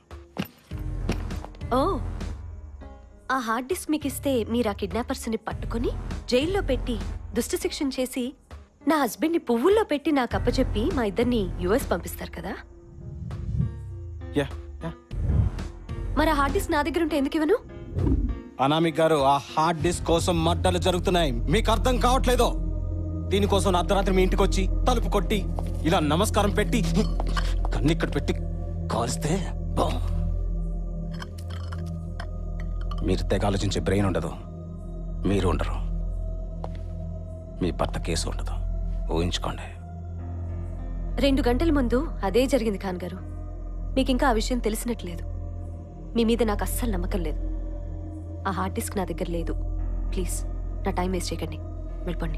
ఓ ఆ హార్డ్ డిస్క్ మీకు ఇస్తే మీరు ఆ కిడ్నాపర్స్ని పట్టుకొని జైల్లో పెట్టి దుష్ట శిక్షణ చేసి నా హస్బెండ్ని పువ్వుల్లో పెట్టి నాకు అప్పచెప్పి మా ఇద్దరిని యుఎస్ పంపిస్తారు కదా
యా
మరి ఆ హార్డ్ డిస్క్ నా దగ్గర ఉంటే ఎందుకు ఇవ్వను
అనామిక్ గారు ఆ హార్డ్ డిస్క్ కోసం మడ్డలు జరుగుతున్నాయి మీకు అర్థం కావట్లేదో దీనికోసం నా అర్ధరాత్రి మీ ఇంటికి వచ్చి తలుపు కొట్టి ఇలా నమస్కారం పెట్టి కన్నిక్కడ పెట్టి కాల్స్తే బాం. మీరు తెగ ఆలోచించే బ్రెయిన్ ఉండదు మీరు ఉండరు మీ భర్త కేసు ఉండదు ఊహించుకోండి
రెండు గంటల ముందు అదే జరిగింది ఖాన్ గారు మీకు ఇంకా ఆ విషయం తెలిసినట్లేదు మీ మీద నాకు అస్సలు నమ్మకం లేదు ఆ హార్డ్ డిస్క్ నా దగ్గర లేదు ప్లీజ్ నా టైం వేస్ట్ చేయకండి వెళ్ళిపోండి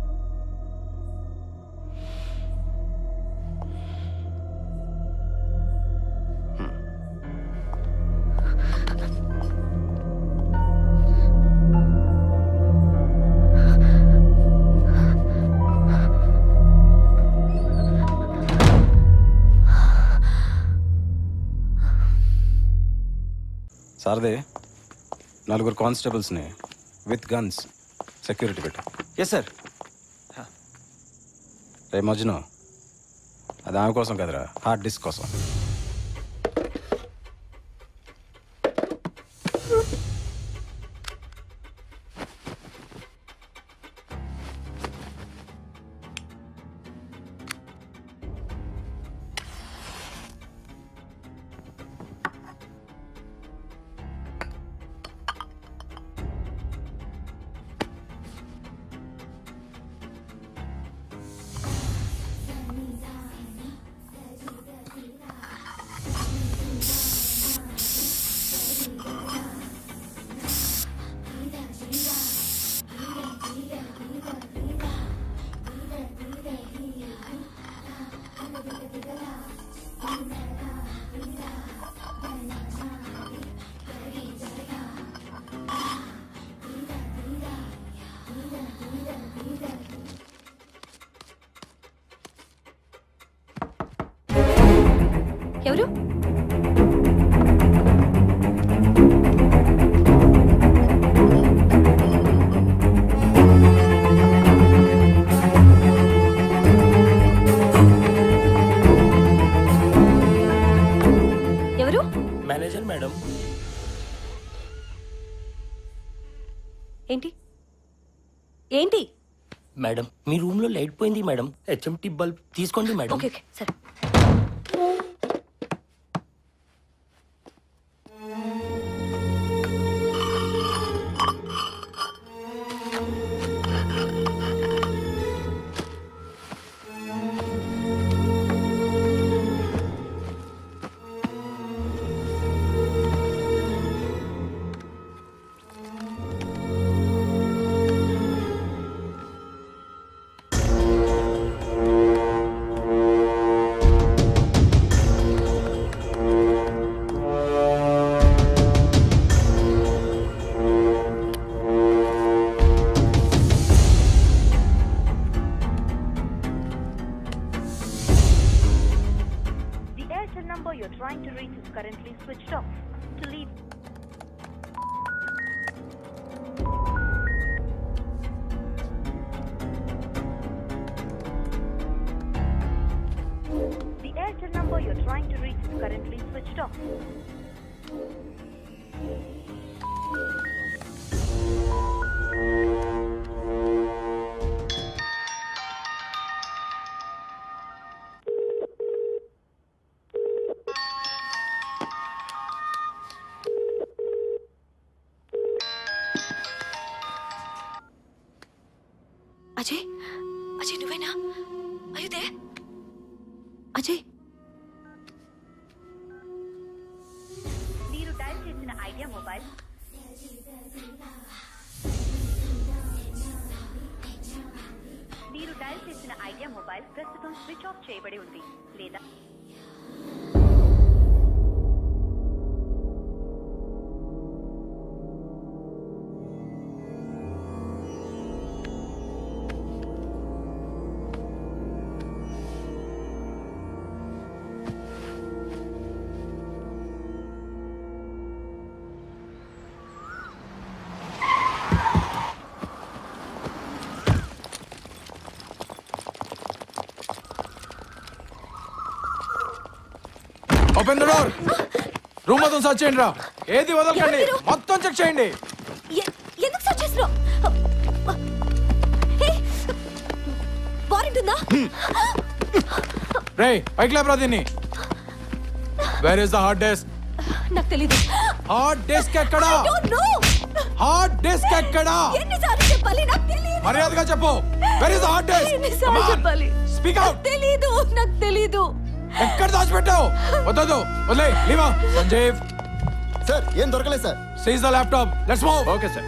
సారదే నలుగురు కానిస్టేబుల్స్ని విత్ గన్స్ సెక్యూరిటీ పెట్టు
ఎస్ సార్
రే మజ్ను అది ఆమె కోసం కదరా హార్డ్ డిస్క్ కోసం
ఎవరు ఏంటి ఏంటి
మేడం మీ రూమ్ లో లైట్ పోయింది మేడం హెచ్ఎంటి బల్బ్ తీసుకోండి మేడం
ఓకే ఓకే సరే
The Airtel number you're trying to reach is currently switched off. To leave. The Airtel number you're trying to reach is currently switched off.
Ajay Ajay నువ్వేనా అయ్యుదే అజయ్
మీరు dial చేసిన Idea mobile మీరు dial చేసిన Idea mobile ప్రస్తుతం switch off చేయబడి ఉంది లేదా
ఓపెన్ ద డోర్ రూమ్ మొత్తం సర్చ్ చేయండి రా ఏది వదలకండి మొత్తం చెక్ చేయండి
ఎ- ఎందుకు సర్చ్ చేస్తున్నావు వారెంట్ ఉందా
రే పైకి లేపరా దీన్ని where is the hard disk
నాకు తెలీదు
హార్డ్ డిస్క్ ఎక్కడా
I don't know.
Hard disk ఎక్కడా
ఎన్నిసార్లు చెప్పాలి నాకు తెలియదు
మర్యాదగా చెప్పు where is the hard disk
ఎన్నిసార్లు చెప్పాలి
స్పీక్ అవుట్
తెలీదు నాకు తెలీదు
ఎక్కడ దాచిపెట్టావు వద్దదు వదిలే లీవా సంజీవ్
సార్ ఏం దొరకలేదు sir
seize the laptop let's move
okay sir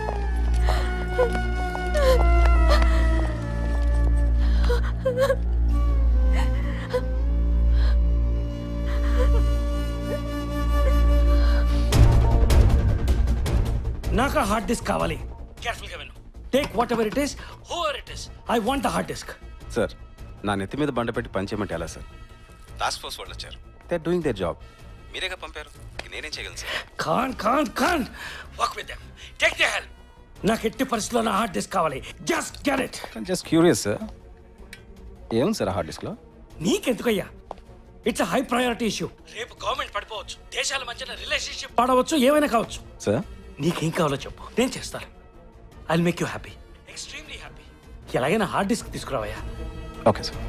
నాకు హార్డ్ డిస్క్ కావాలి కేర్ఫుల్ గా విను take whatever it is whoever it is I want the hard disk
sir నా నెత్తి మీద బండ పెట్టి పనిచేయమంటే ఎలా సార్ టాస్క్ ఫోర్స్ వాళ్ళు వచ్చారు దే డూయింగ్ దేర్ జాబ్ మీరేగా పంపారు ఇంక నేనేం చేయగలను sir
Khan Khan Khan work with them take the help నాకు ఎట్టి పరిస్థితుల్లో నా హార్డ్ డిస్క్ కావాలి just get it
just curious sir ఏముంది సార్ హార్డ్ డిస్క్లో
నీకెందుకయ్యా ఇట్స్ హై ప్రయారిటీ ఇష్యూ రేపు గవర్నమెంట్ పడిపోవచ్చు దేశాల మధ్యన రిలేషన్షిప్ పడవచ్చు ఏమైనా కావచ్చు
సార్
నీకేం కావాలో చెప్పు నేను చేస్తాను ఐ మేక్ యూ హ్యాపీ ఎక్స్ట్రీమ్లీ హ్యాపీ ఎలాగైనా హార్డ్ డిస్క్ తీసుకురావయ్యా
okay sir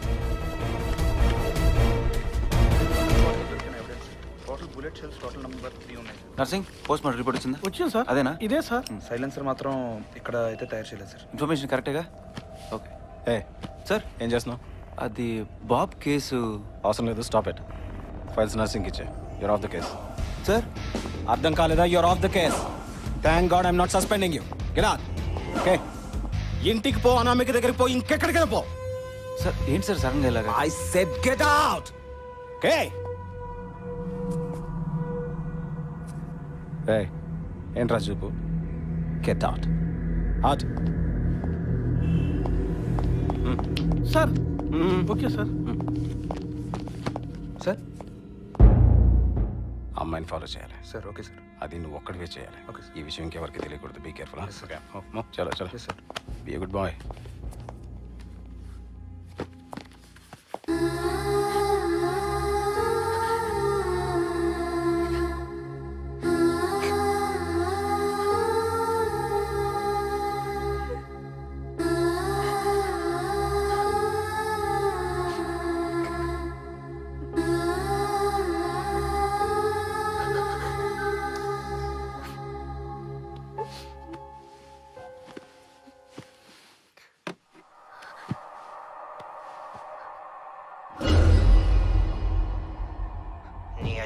total bullet shells total number three ఉన్నాయి నర్సింగ్ పోస్ట్ మార్టం రిపోర్ట్ వచ్చిందా
వచ్చింది సార్
అదేనా
ఇదే సార్
సైలెన్సర్ మాత్రం ఇక్కడ అయితే తయారు చేయలేదు సార్ ఇన్ఫర్మేషన్ కరెక్టేగా ఓకే
ఏ
సార్
ఏం చేస్తున్నావు
అది బాబ్ కేసు
అవసరం లేదు స్టాప్ ఇట్ ఫైల్స్ నర్సింగ్ ఇచ్చే you're off the case
sir
అర్థం కాలేదా you're off the case thank God I'm not suspending you గిరా ఓకే ఇంటికి పో అనామిక దగ్గరికి పో ఇంకెక్కడికైనా పో
సార్ ఏంటి సార్ సడన్ గా ఇలాగా
I said get out okay ఏ ఏంట్రా చూపు get out out
sir okay sir
sir
అమ్మాయిని ఫాలో చేయాలి
సార్ ఓకే సార్
అది నువ్వు ఒక్కడివే చేయాలి ఈ విషయం ఇంకెవరికి తెలియకూడదు బీ కేర్ఫుల్ చలో చలో sir be good boy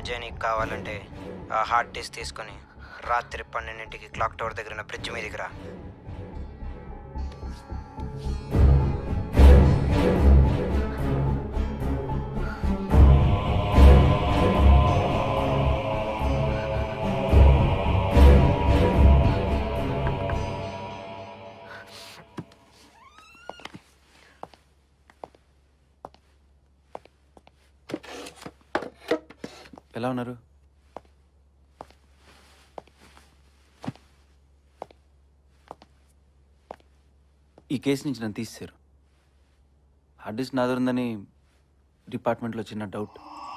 Ajay నీకు కావాలంటే ఆ హార్డ్ డిస్క్ తీసుకొని రాత్రి పన్నెండింటికి క్లాక్ టవర్ దగ్గర ఉన్న బ్రిడ్జ్ మీదకి రా
ఎలా ఉన్నారు ఈ కేసు నుంచి నన్ను తీసేశారు హార్డ్ డిస్క్ నా దగ్గర ఉందని డిపార్ట్మెంట్లో చిన్న డౌట్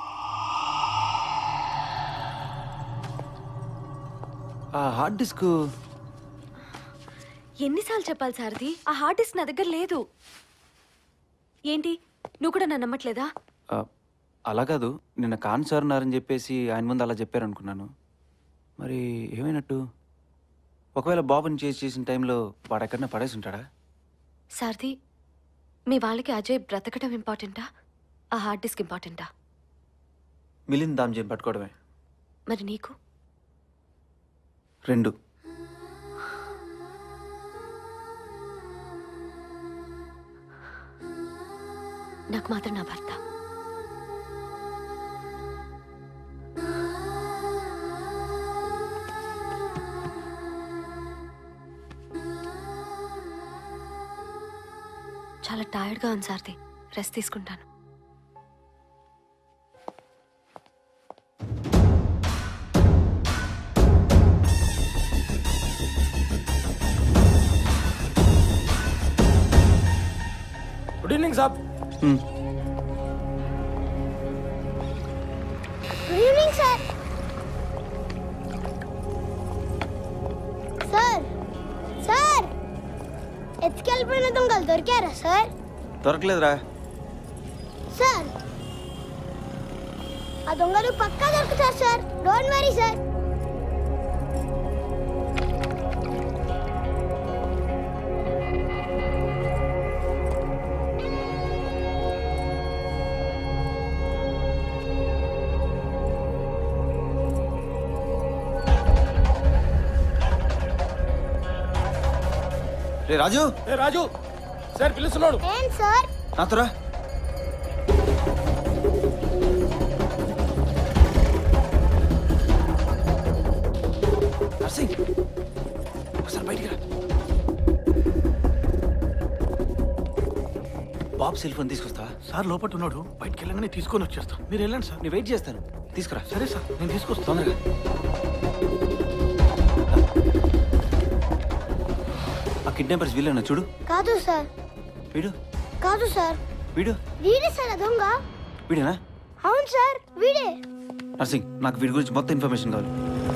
ఆ హార్డ్ డిస్క్
ఎన్నిసార్లు చెప్పాలి సారథి ఆ హార్డ్ డిస్క్ నా దగ్గర లేదు ఏంటి నువ్వు కూడా నన్ను నమ్మట్లేదా
ఆ, అలా కాదు నిన్న కాన్ సార్ ఉన్నారని చెప్పేసి ఆయన ముందు అలా చెప్పారనుకున్నాను మరి ఏమైనట్టు ఒకవేళ బాబుని చేసి చేసిన టైంలో వాడు ఎక్కడన్నా పడేసి ఉంటాడా
సారథి మీ వాళ్ళకి అజయ్ బ్రతకడం ఇంపార్టెంటా ఆ హార్డ్ డిస్క్ ఇంపార్టెంటా
మిలింద్ దామ్జీని పట్టుకోవడమే
మరి నీకు
రెండు
నాకు మాత్రం నా భర్త చాలా టైర్డ్గా ఉంది సార్ది రెస్ట్ తీసుకుంటాను
good evening saab
good evening sir sir sir ఎత్తుకెళ్ళిపోయిన దొంగలు దొరికారా సార్
దొరకలేదురా
సార్ ఆ దొంగలు పక్కా దొరుకుతారు సార్ డోంట్ వరీ సార్
రే రాజు
ఏ రాజు సార్ పిలుస్తున్నాడు
ఏం సార్
నాతోరా నర్సింగ్ ఒకసారి బయటికి రా బాబు సెల్ ఫోన్ తీసుకొస్తావా
సార్ లోపల ఉన్నాడు బయటికి వెళ్ళగానే తీసుకొని వచ్చేస్తాను మీరు వెళ్ళండి సార్
నేను వెయిట్ చేస్తాను తీసుకురా
సరే సార్ నేను తీసుకొస్తాను
తొందరగా ఆ కిడ్నాపర్స్ వీళ్ళన్నా చూడు
కాదు సార్
వీడు
కాదు సార్
వీడు
వీడే సార్ ఆ దొంగ
వీడేనా
అవును సార్ వీడే
నర్సింగ్ నాకు వీడి గురించి మొత్తం ఇన్ఫర్మేషన్ కావాలి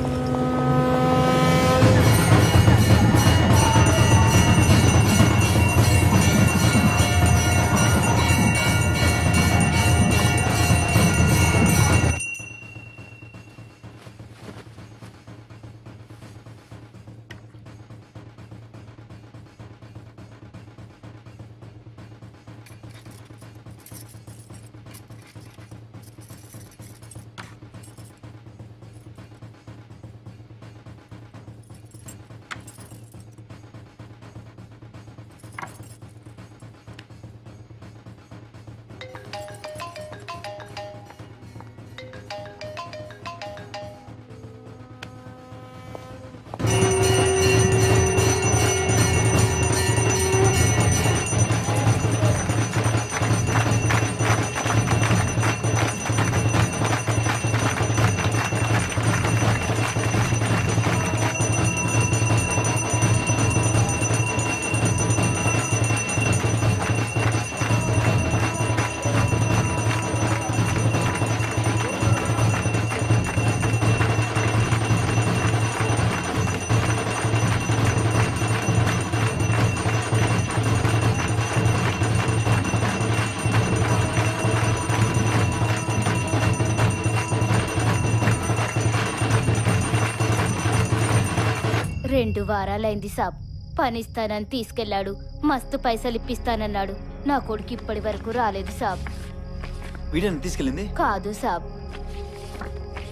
రెండు వారాలైంది సాబ్ పనిస్తానని తీసుకెళ్ళాడు మస్తు పైసలు ఇప్పిస్తానన్నాడు నా కొడుకు ఇప్పటి వరకు రాలేదు సాబ్
వీడియోని తీసుకెళ్ళింది
కాదు సాబ్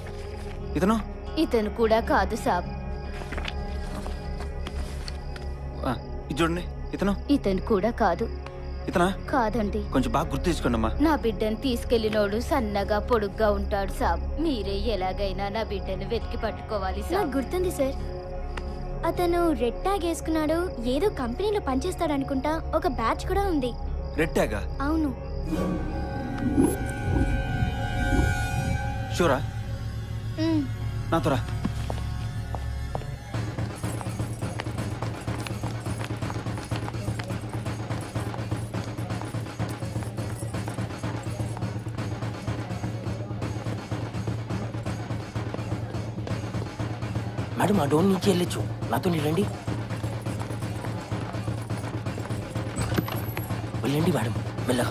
ఇతను
ఇతను కూడా కాదు సాబ్
ఆ, ఇది చూడండి ఇతను
ఇతను కూడా కాదు
ఇతనా
కాదండి
కొంచెం బాగా గుర్తు తెచ్చుకోండి అమ్మా
నా బిడ్డను తీసుకెళ్లినోడు సన్నగా పొడుగ్గా ఉంటాడు సాబ్ మీరే ఎలాగైనా నా బిడ్డను వెతికి పట్టుకోవాలి
నాకు
సాబ్
గుర్తుంది సార్ అతను రెడ్ ట్యాగ్ వేసుకున్నాడు ఏదో కంపెనీలో పనిచేస్తాడు అనుకుంటా ఒక బ్యాచ్ కూడా ఉంది
రెడ్ ట్యాగా
అవును
షూరా
మ్,
నాతో రా
మేడం ఆ డోర్ నుంచి వెళ్ళొచ్చు నాతో రండి వెళ్ళండి మేడం మెల్లగా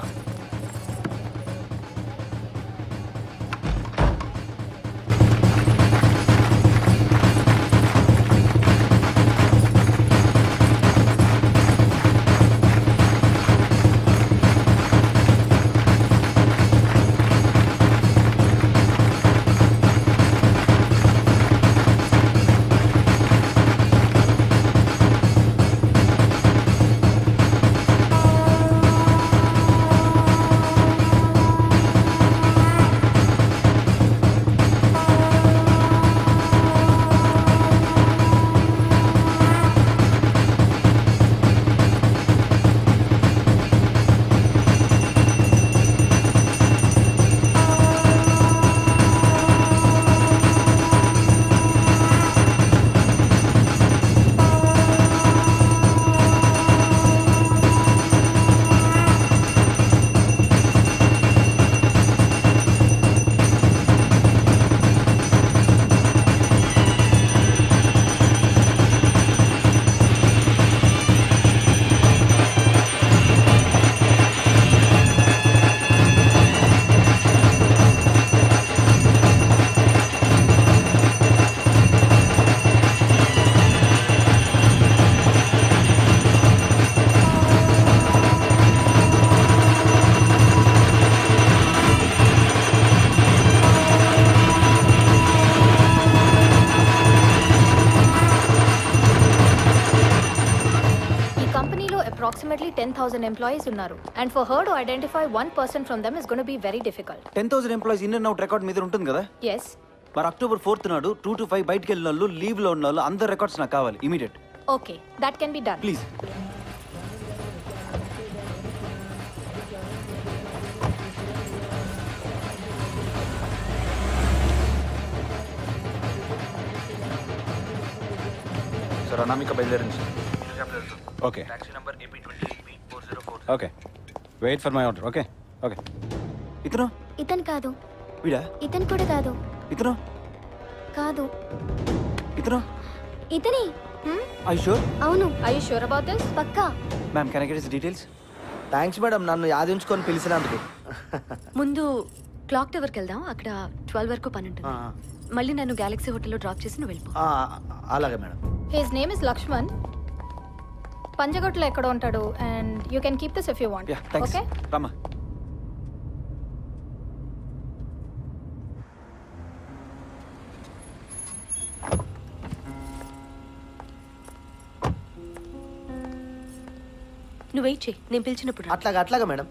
ఈ కంపెనీలో అప్రాక్సిమేట్లీ టెన్ థౌసండ్ ఎంప్లాయీస్ ఉన్నారు and for her to identify one person from them is gonna be very difficult
ten thousand employees in and out record మీద ఉంటుంది కదా
ఎస్
మరి అక్టోబర్ ఫోర్త్ నాడు టూ టు ఫైవ్ బయటకు వెళ్ళిన వాళ్ళు leave లో ఉన్న వాళ్ళు అందరు రికార్డ్స్ నాకు కావాలి immediate
okay that can be done
please sir Anamika బయలుదేరింది
okay
taxi number AP twenty four zero four
okay wait for my order okay okay
ఇతను
ఇతను కాదు
వీడా
ఇతను కూడా కాదు
ఇతను
కాదు
ఇతను
ఇతని
ఐ షూర్
అవును
I you sure about this
పక్కా
ma'am can I get details
thanks madam నన్ను యాదించుకొని పిలిచినందుకు
ముందు క్లాక్ టవర్కి వెళ్దాం అక్కడ ట్వెల్వ్ వరకు పని ఉంటుంది మళ్ళీ నన్ను గెలాక్సీ హోటల్లో డ్రాప్ చేసి నువ్వు వెళ్ళిపో
అలాగే madam
his name is Lakshman పంజగొట్లో ఎక్కడ ఉంటాడు and you can keep this if you want
ya thanks
okay
Rama
నువ్వు వెయిట్ చేయి నేను పిలిచినప్పుడు రా.
అట్లాగా అట్లాగా madam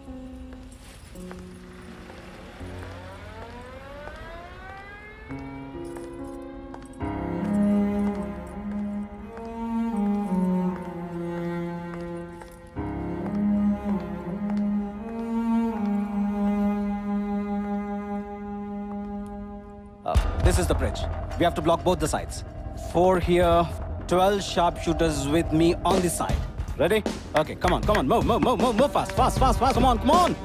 Uh, this is the bridge. We have to block both the sides. Four here, 12 sharpshooters with me on this side. Ready? Okay, come on, come on, move, move, move, move, move fast, fast, fast, fast. Come on, come on.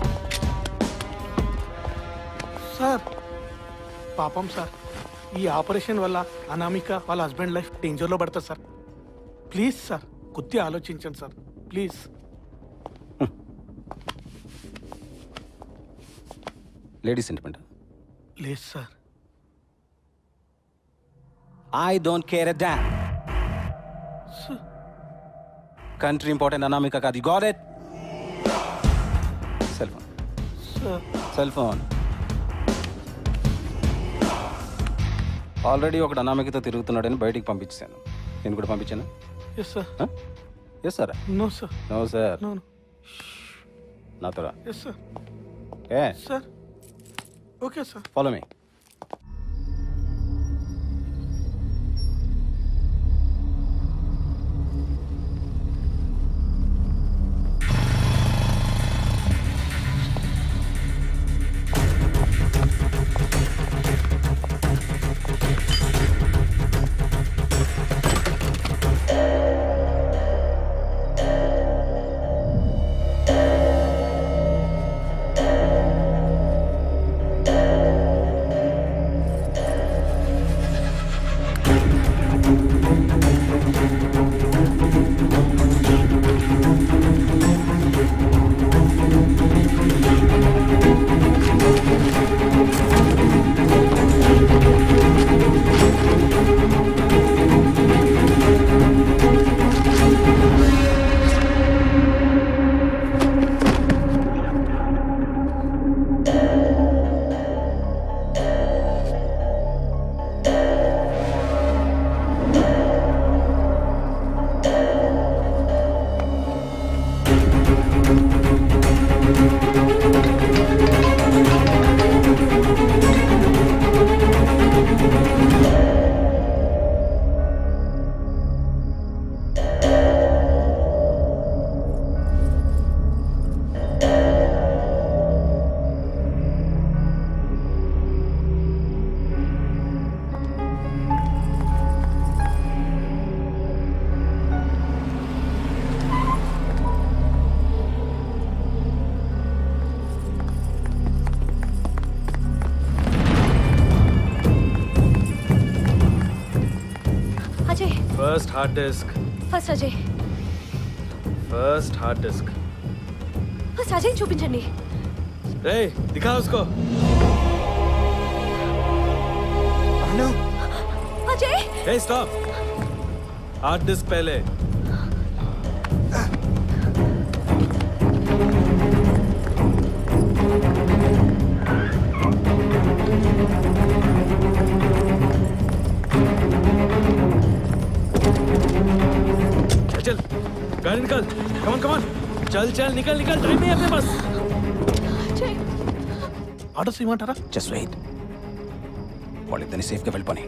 Sir పాపం sir ఈ operation వల్ల అనామిక వాళ్ళ husband life డేంజర్లో పడుతుంది sir please sir కొద్దిగా ఆలోచించండి sir please
Lady sentiment.
లేదు sir
I don't care a damn. Country important, Anamika Kad. You got it? Cell phone.
Sir
Cell phone. Already ఒకడు అనామికతో తిరుగుతున్నాడని బయటికి పంపించాను నేను కూడా పంపించాను
yes sir
yes sir
no sir
no sir
no
నాతో రా
ఎస్ సార్
ఏ
sir okay sir
follow me
Ajay
first hard disk
first Ajay
first hard disk
first Ajay చూపించండి
రే దిఖా ఉస్కో
Ajay
Hey, stop! Hard disk पहले चल चल गाड़ी निकाल कमान कमान चल चल निकल निकल टाइम नहीं है अपने पास
ఆర్డర్స్ ఇవ్వమంటారా
జస్ట్ వెయిట్ వాళ్ళిద్దరిని సేఫ్గా వెళ్ళిపోయి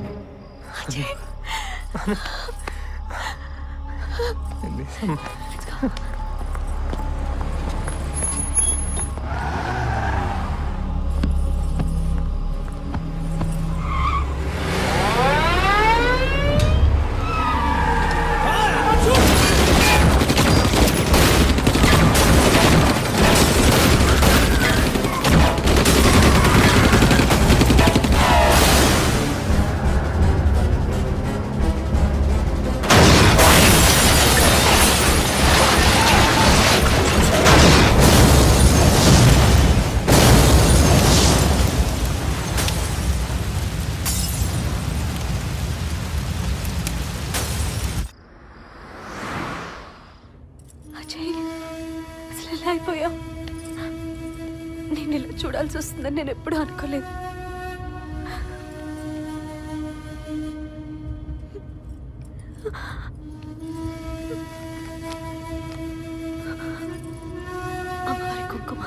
అజయ్ అసలు ఎలా అయిపోయావు నేను ఇలా చూడాల్సి వస్తుందని నేను ఎప్పుడూ అనుకోలేదు అమ్మవారి కుంకుమ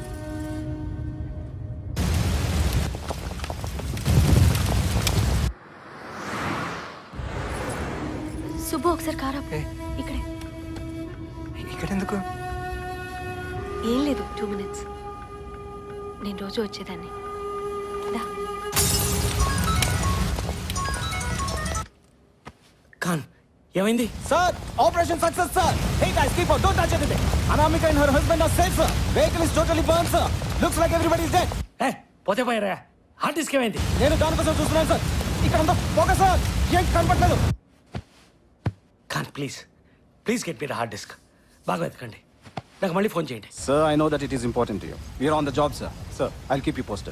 సుబ్బు ఒకసారి కారా ఇక్కడే
ఇక్కడ ఎందుకు
ఏం లేదు టూ మినిట్స్ నేను రోజు వచ్చేదాన్ని దా.
ఖాన్ ఏమైంది
sir operation success sir hey guys keep on don't touch anything Anamika and her husband are safe sir vehicle is totally burn sir looks like everybody is dead
ఏ పోతే పోయారా హార్డ్ డిస్క్ ఏమైంది
నేను దానికోసం చూస్తున్నాను సార్ ఇక్కడ అంతా పొగ సార్ ఏం కనపడలేదు
Khan please please get me the hard disk బాగా వెతకండి నాకు మళ్ళీ ఫోన్ చేయండి
Sir, I know that it is important to you. We are on the job, sir. Sir, I'll keep you posted.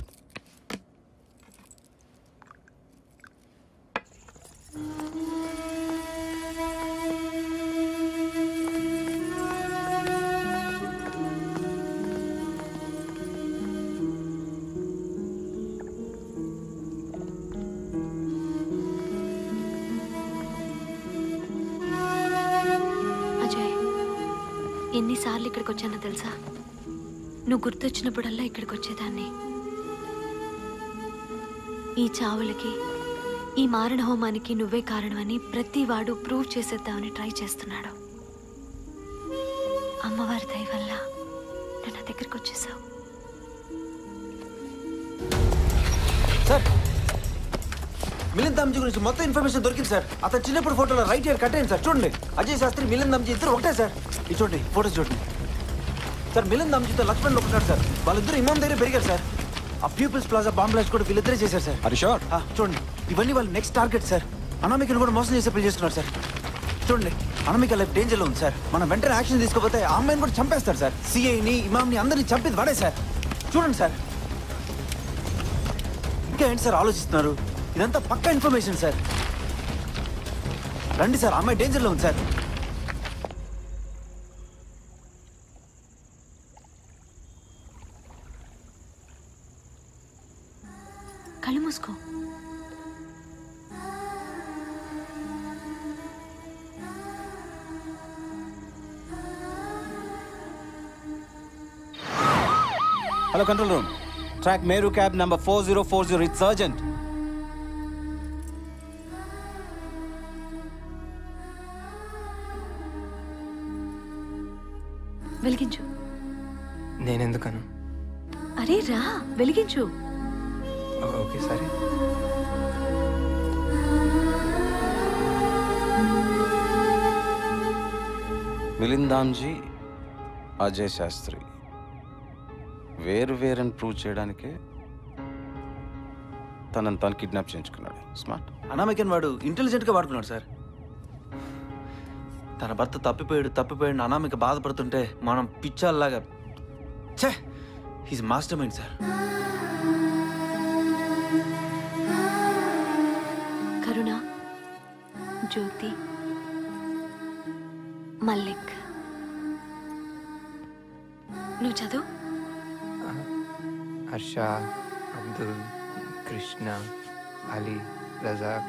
ఎన్నిసార్లు ఇక్కడికి వచ్చానో తెలుసా నువ్వు గుర్తొచ్చినప్పుడల్లా ఇక్కడికి వచ్చేదాన్ని ఈ చావులకి ఈ మారణ హోమానికి నువ్వే కారణమని ప్రతి వాడు ప్రూవ్ చేసేద్దామని ట్రై చేస్తున్నాడు అమ్మవారి దయ వల్ల నువ్వు నా దగ్గరికి వచ్చేసావు
సార్ మిలింద్ దామ్జీ గురించి మొత్తం ఇన్ఫర్మేషన్ దొరికింది సార్ అతను చిన్నప్పుడు ఫోటోలో రైట్ ఇయర్ కట్ అయింది సార్ చూడండి అజయ్ శాస్త్రి మిలింద్ దామ్జీ ఇద్దరు ఒకటే సార్ ఇది చూడండి ఫోటోస్ చూడండి సార్ మిలింద్ దామ్జీతో లక్ష్మణ్ ఒకటాడు సార్ వాళ్ళిద్దరు ఇమాం దగ్గర పెరిగారు సార్ ఆ పీపుల్స్ ప్లాజా బాంబ్ బ్లాస్ట్ కూడా వీళ్ళిద్దరే చేశారు సార్
అది షూర్
ఆ, చూడండి ఇవన్నీ వాళ్ళ నెక్స్ట్ టార్గెట్ సార్ అనామికను కూడా మోసం చేసే పని చేస్తున్నారు సార్ చూడండి అనామిక లైఫ్ డేంజర్లో ఉంది సార్ మనం వెంటనే యాక్షన్ తీసుకోకపోతే ఆ అమ్మాయిని కూడా చంపేస్తారు సార్ సిఐని ఇమామ్ని అందరినీ చంపేది వాడే సార్ చూడండి సార్ ఇంకా ఏంటి సార్ ఆలోచిస్తున్నారు ఇదంతా పక్కా ఇన్ఫర్మేషన్ సార్ రండి సార్ ఆ అమ్మాయి డేంజర్లో ఉంది సార్
కళ్ళు మూసుకో
hello control room track Meru cab number four zero four zero it's urgent
వెలిగించు
నేనెందుకను
అరే రా వెలిగించు
ఓకే సరే
మిలిందాంజీ అజయ్ శాస్త్రి వేరు వేరని ప్రూవ్ చేయడానికే తనని తాను కిడ్నాప్ చేయించుకున్నాడు స్మార్ట్
అనామికన్ వాడు ఇంటెలిజెంట్గా వాడుకున్నాడు సార్ తన భర్త తప్పిపోయాడు తప్పిపోయాడు అనామిక బాధపడుతుంటే మనం పిచ్చాల్లాగా ఛే he's mastermind sir
Karuna Jyoti Mallik నువ్వు చదువు
హర్ష అబ్దుల్ కృష్ణ అలీ రజాక్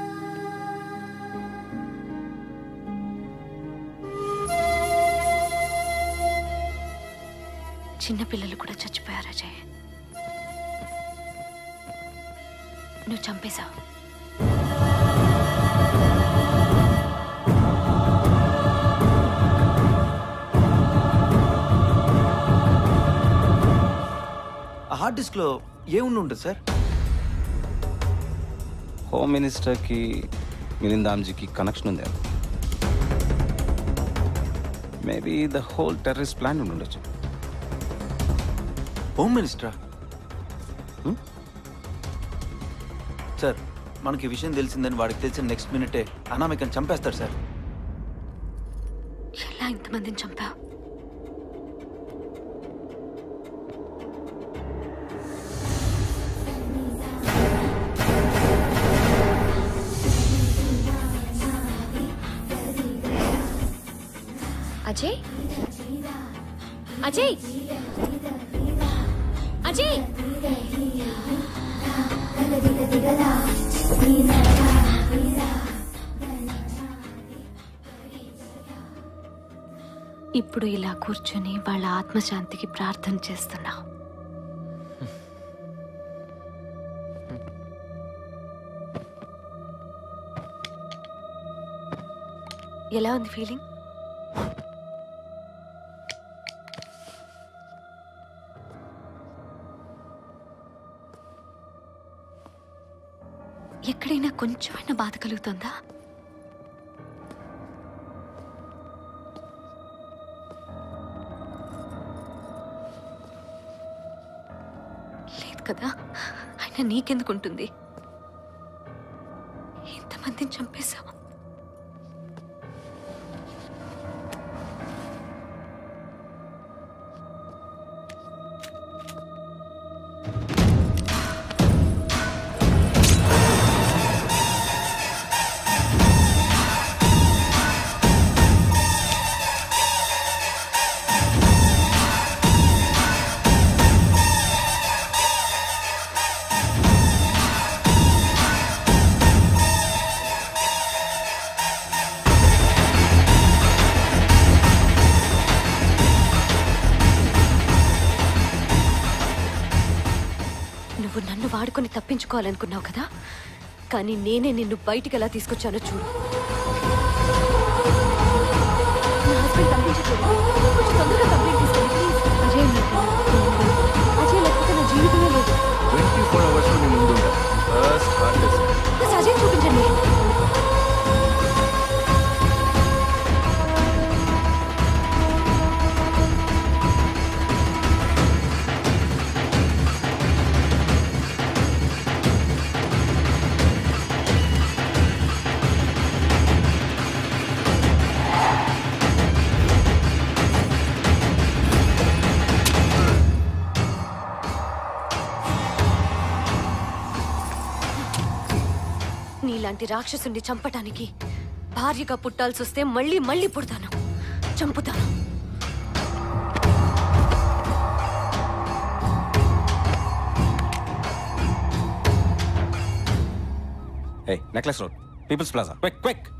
చిన్నపిల్లలు కూడా చచ్చిపోయారు అజయ్ నువ్వు చంపేశావు
ఆ హార్డ్ డిస్క్లో ఏముండి ఉంటుంది సార్
హోమ్ మినిస్టర్కి మిలిందాంజీకి కనెక్షన్ ఉంది maybe the whole terrorist plan ఉండి ఉండొచ్చు
హోమ్ మినిస్టరా సార్ మనకి ఈ విషయం తెలిసిందని వాడికి తెలిసిన నెక్స్ట్ మినిటే అనామికని చంపేస్తాడు సార్
ఎలా ఇంతమందిని చంపావు
అజయ్ అజయ్ అజయ్
ఇప్పుడు ఇలా కూర్చొని వాళ్ళ ఆత్మశాంతికి ప్రార్థన చేస్తున్నావు ఎలా ఉంది ఫీలింగ్ ఎక్కడైనా కొంచెమైనా బాధ కలుగుతుందా లేదు కదా అయినా నీకెందుకు ఉంటుంది ఇంతమందిని చంపేశావు నన్ను వాడుకొని తప్పించుకోవాలనుకున్నావు కదా కానీ నేనే నిన్ను బయటికి ఎలా తీసుకొచ్చానో చూడు నా హస్బెండ్ కనిపించట్లేదు కొంచెం తొందరగా కంప్లైంట్ తీసుకోండి ప్లీజ్ అజయ్ ఉన్నాడు. అజయ్ లేకపోతే నా జీవితమే లేదు
ట్వంటీ ఫోర్ అవర్స్ నీ ముందు ఫస్ట్ హార్ట్ టెస్ట్
బస్ అజయ్ చూపించండి నీలాంటి రాక్షసుని చంపటానికి భార్యగా పుట్టాల్సి వస్తే మళ్ళీ మళ్ళీ పుడతాను చంపుతాను
Hey, Necklace Road, People's Plaza. Quick, quick.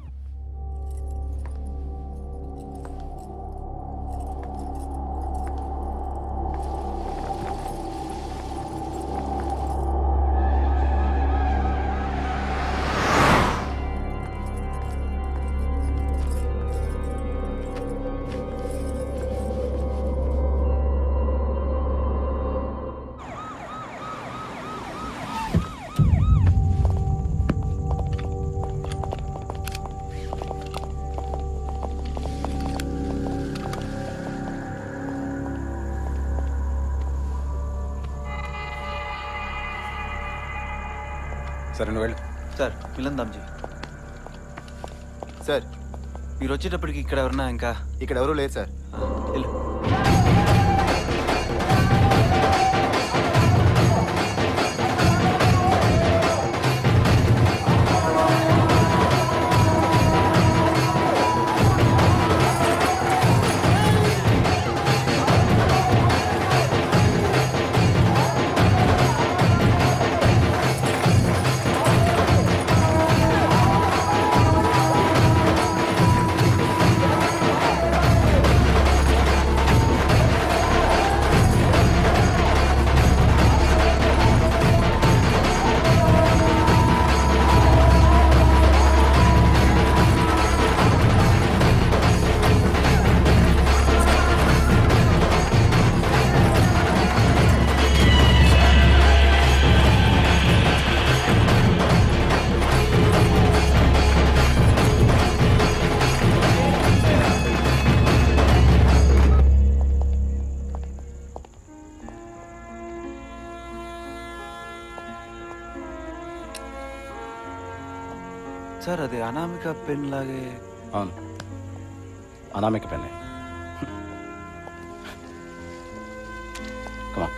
సరే నువ్వు వెళ్ళు
సార్ మిలన్ దామ్జీ సార్ మీరు వచ్చేటప్పటికి ఇక్కడ ఎవరన్నా ఇంకా
ఇక్కడ ఎవరూ లేరు సార్
వెళ్ళు సార్ అది అనామిక పెన్ లాగే
అవును అనామిక పెన్నే కమా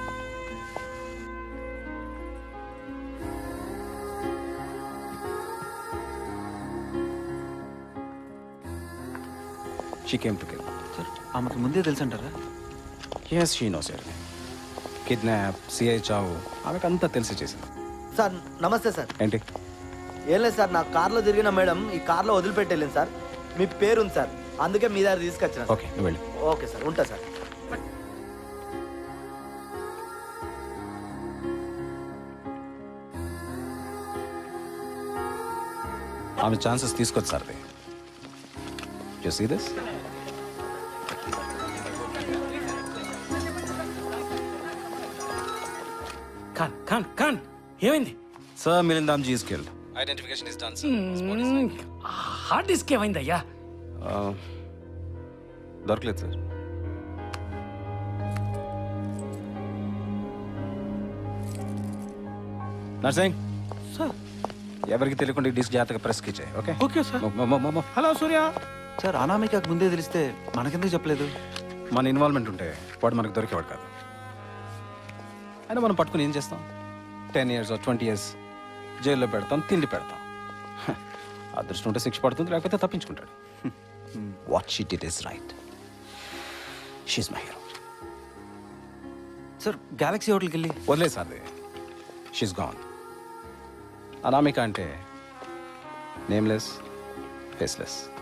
she came to kill
sir ఆమెకు ముందే తెలుసంటారా
ఎస్ షీ నోస్ ఎవరి కిడ్నాప్ సిఐ చావు ఆమెకు అంతా తెలిసి చేసింది
సార్ నమస్తే సార్
ఏంటి
ఏం లేదు సార్ నా కార్లో తిరిగిన మేడం ఈ కార్లో వదిలిపెట్టేళ్ళింది సార్ మీ పేరుంది సార్ అందుకే మీ దగ్గర తీసుకొచ్చిన
ఓకే నువ్వు వెళ్ళు
ఓకే సార్ ఉంటా సార్
ఆమె ఛాన్సెస్ తీసుకొచ్చు sir you see this
Khan Khan Khan ఏమైంది
sir Milindam ji is killed identification is done
hard disk ఏమైంది అయ్యా
దొరకలేదు సార్ నర్సింగ్
సార్
ఎవరికి తెలియకుండా ఈ డిస్క్ జాగ్రత్తగా ప్రెస్కి ఇచ్చాయి ఓకే
ఓకే సార్
మొ- మొ- మొ- మొ-
హలో సూర్య
సార్ అనామికకు ముందే తెలిస్తే మనకెందుకు చెప్పలేదు
మన ఇన్వాల్వ్మెంట్ ఉంటే వాడు మనకు దొరికేవాడు కాదు అయినా మనం పట్టుకుని ఏం చేస్తాం టెన్ ఇయర్స్ ట్వంటీ ఇయర్స్ జైల్లో పెడతాం తిండి పెడతాం హ, అదృష్టం ఉంటే శిక్ష పడుతుంది లేకపోతే తప్పించుకుంటాడు what shit it is right she's my hero
sir Galaxy హోటల్కి వెళ్ళి
వదిలేదు సార్ షీస్ గాన్ అనామిక అంటే నేమ్లెస్ ఫేస్లెస్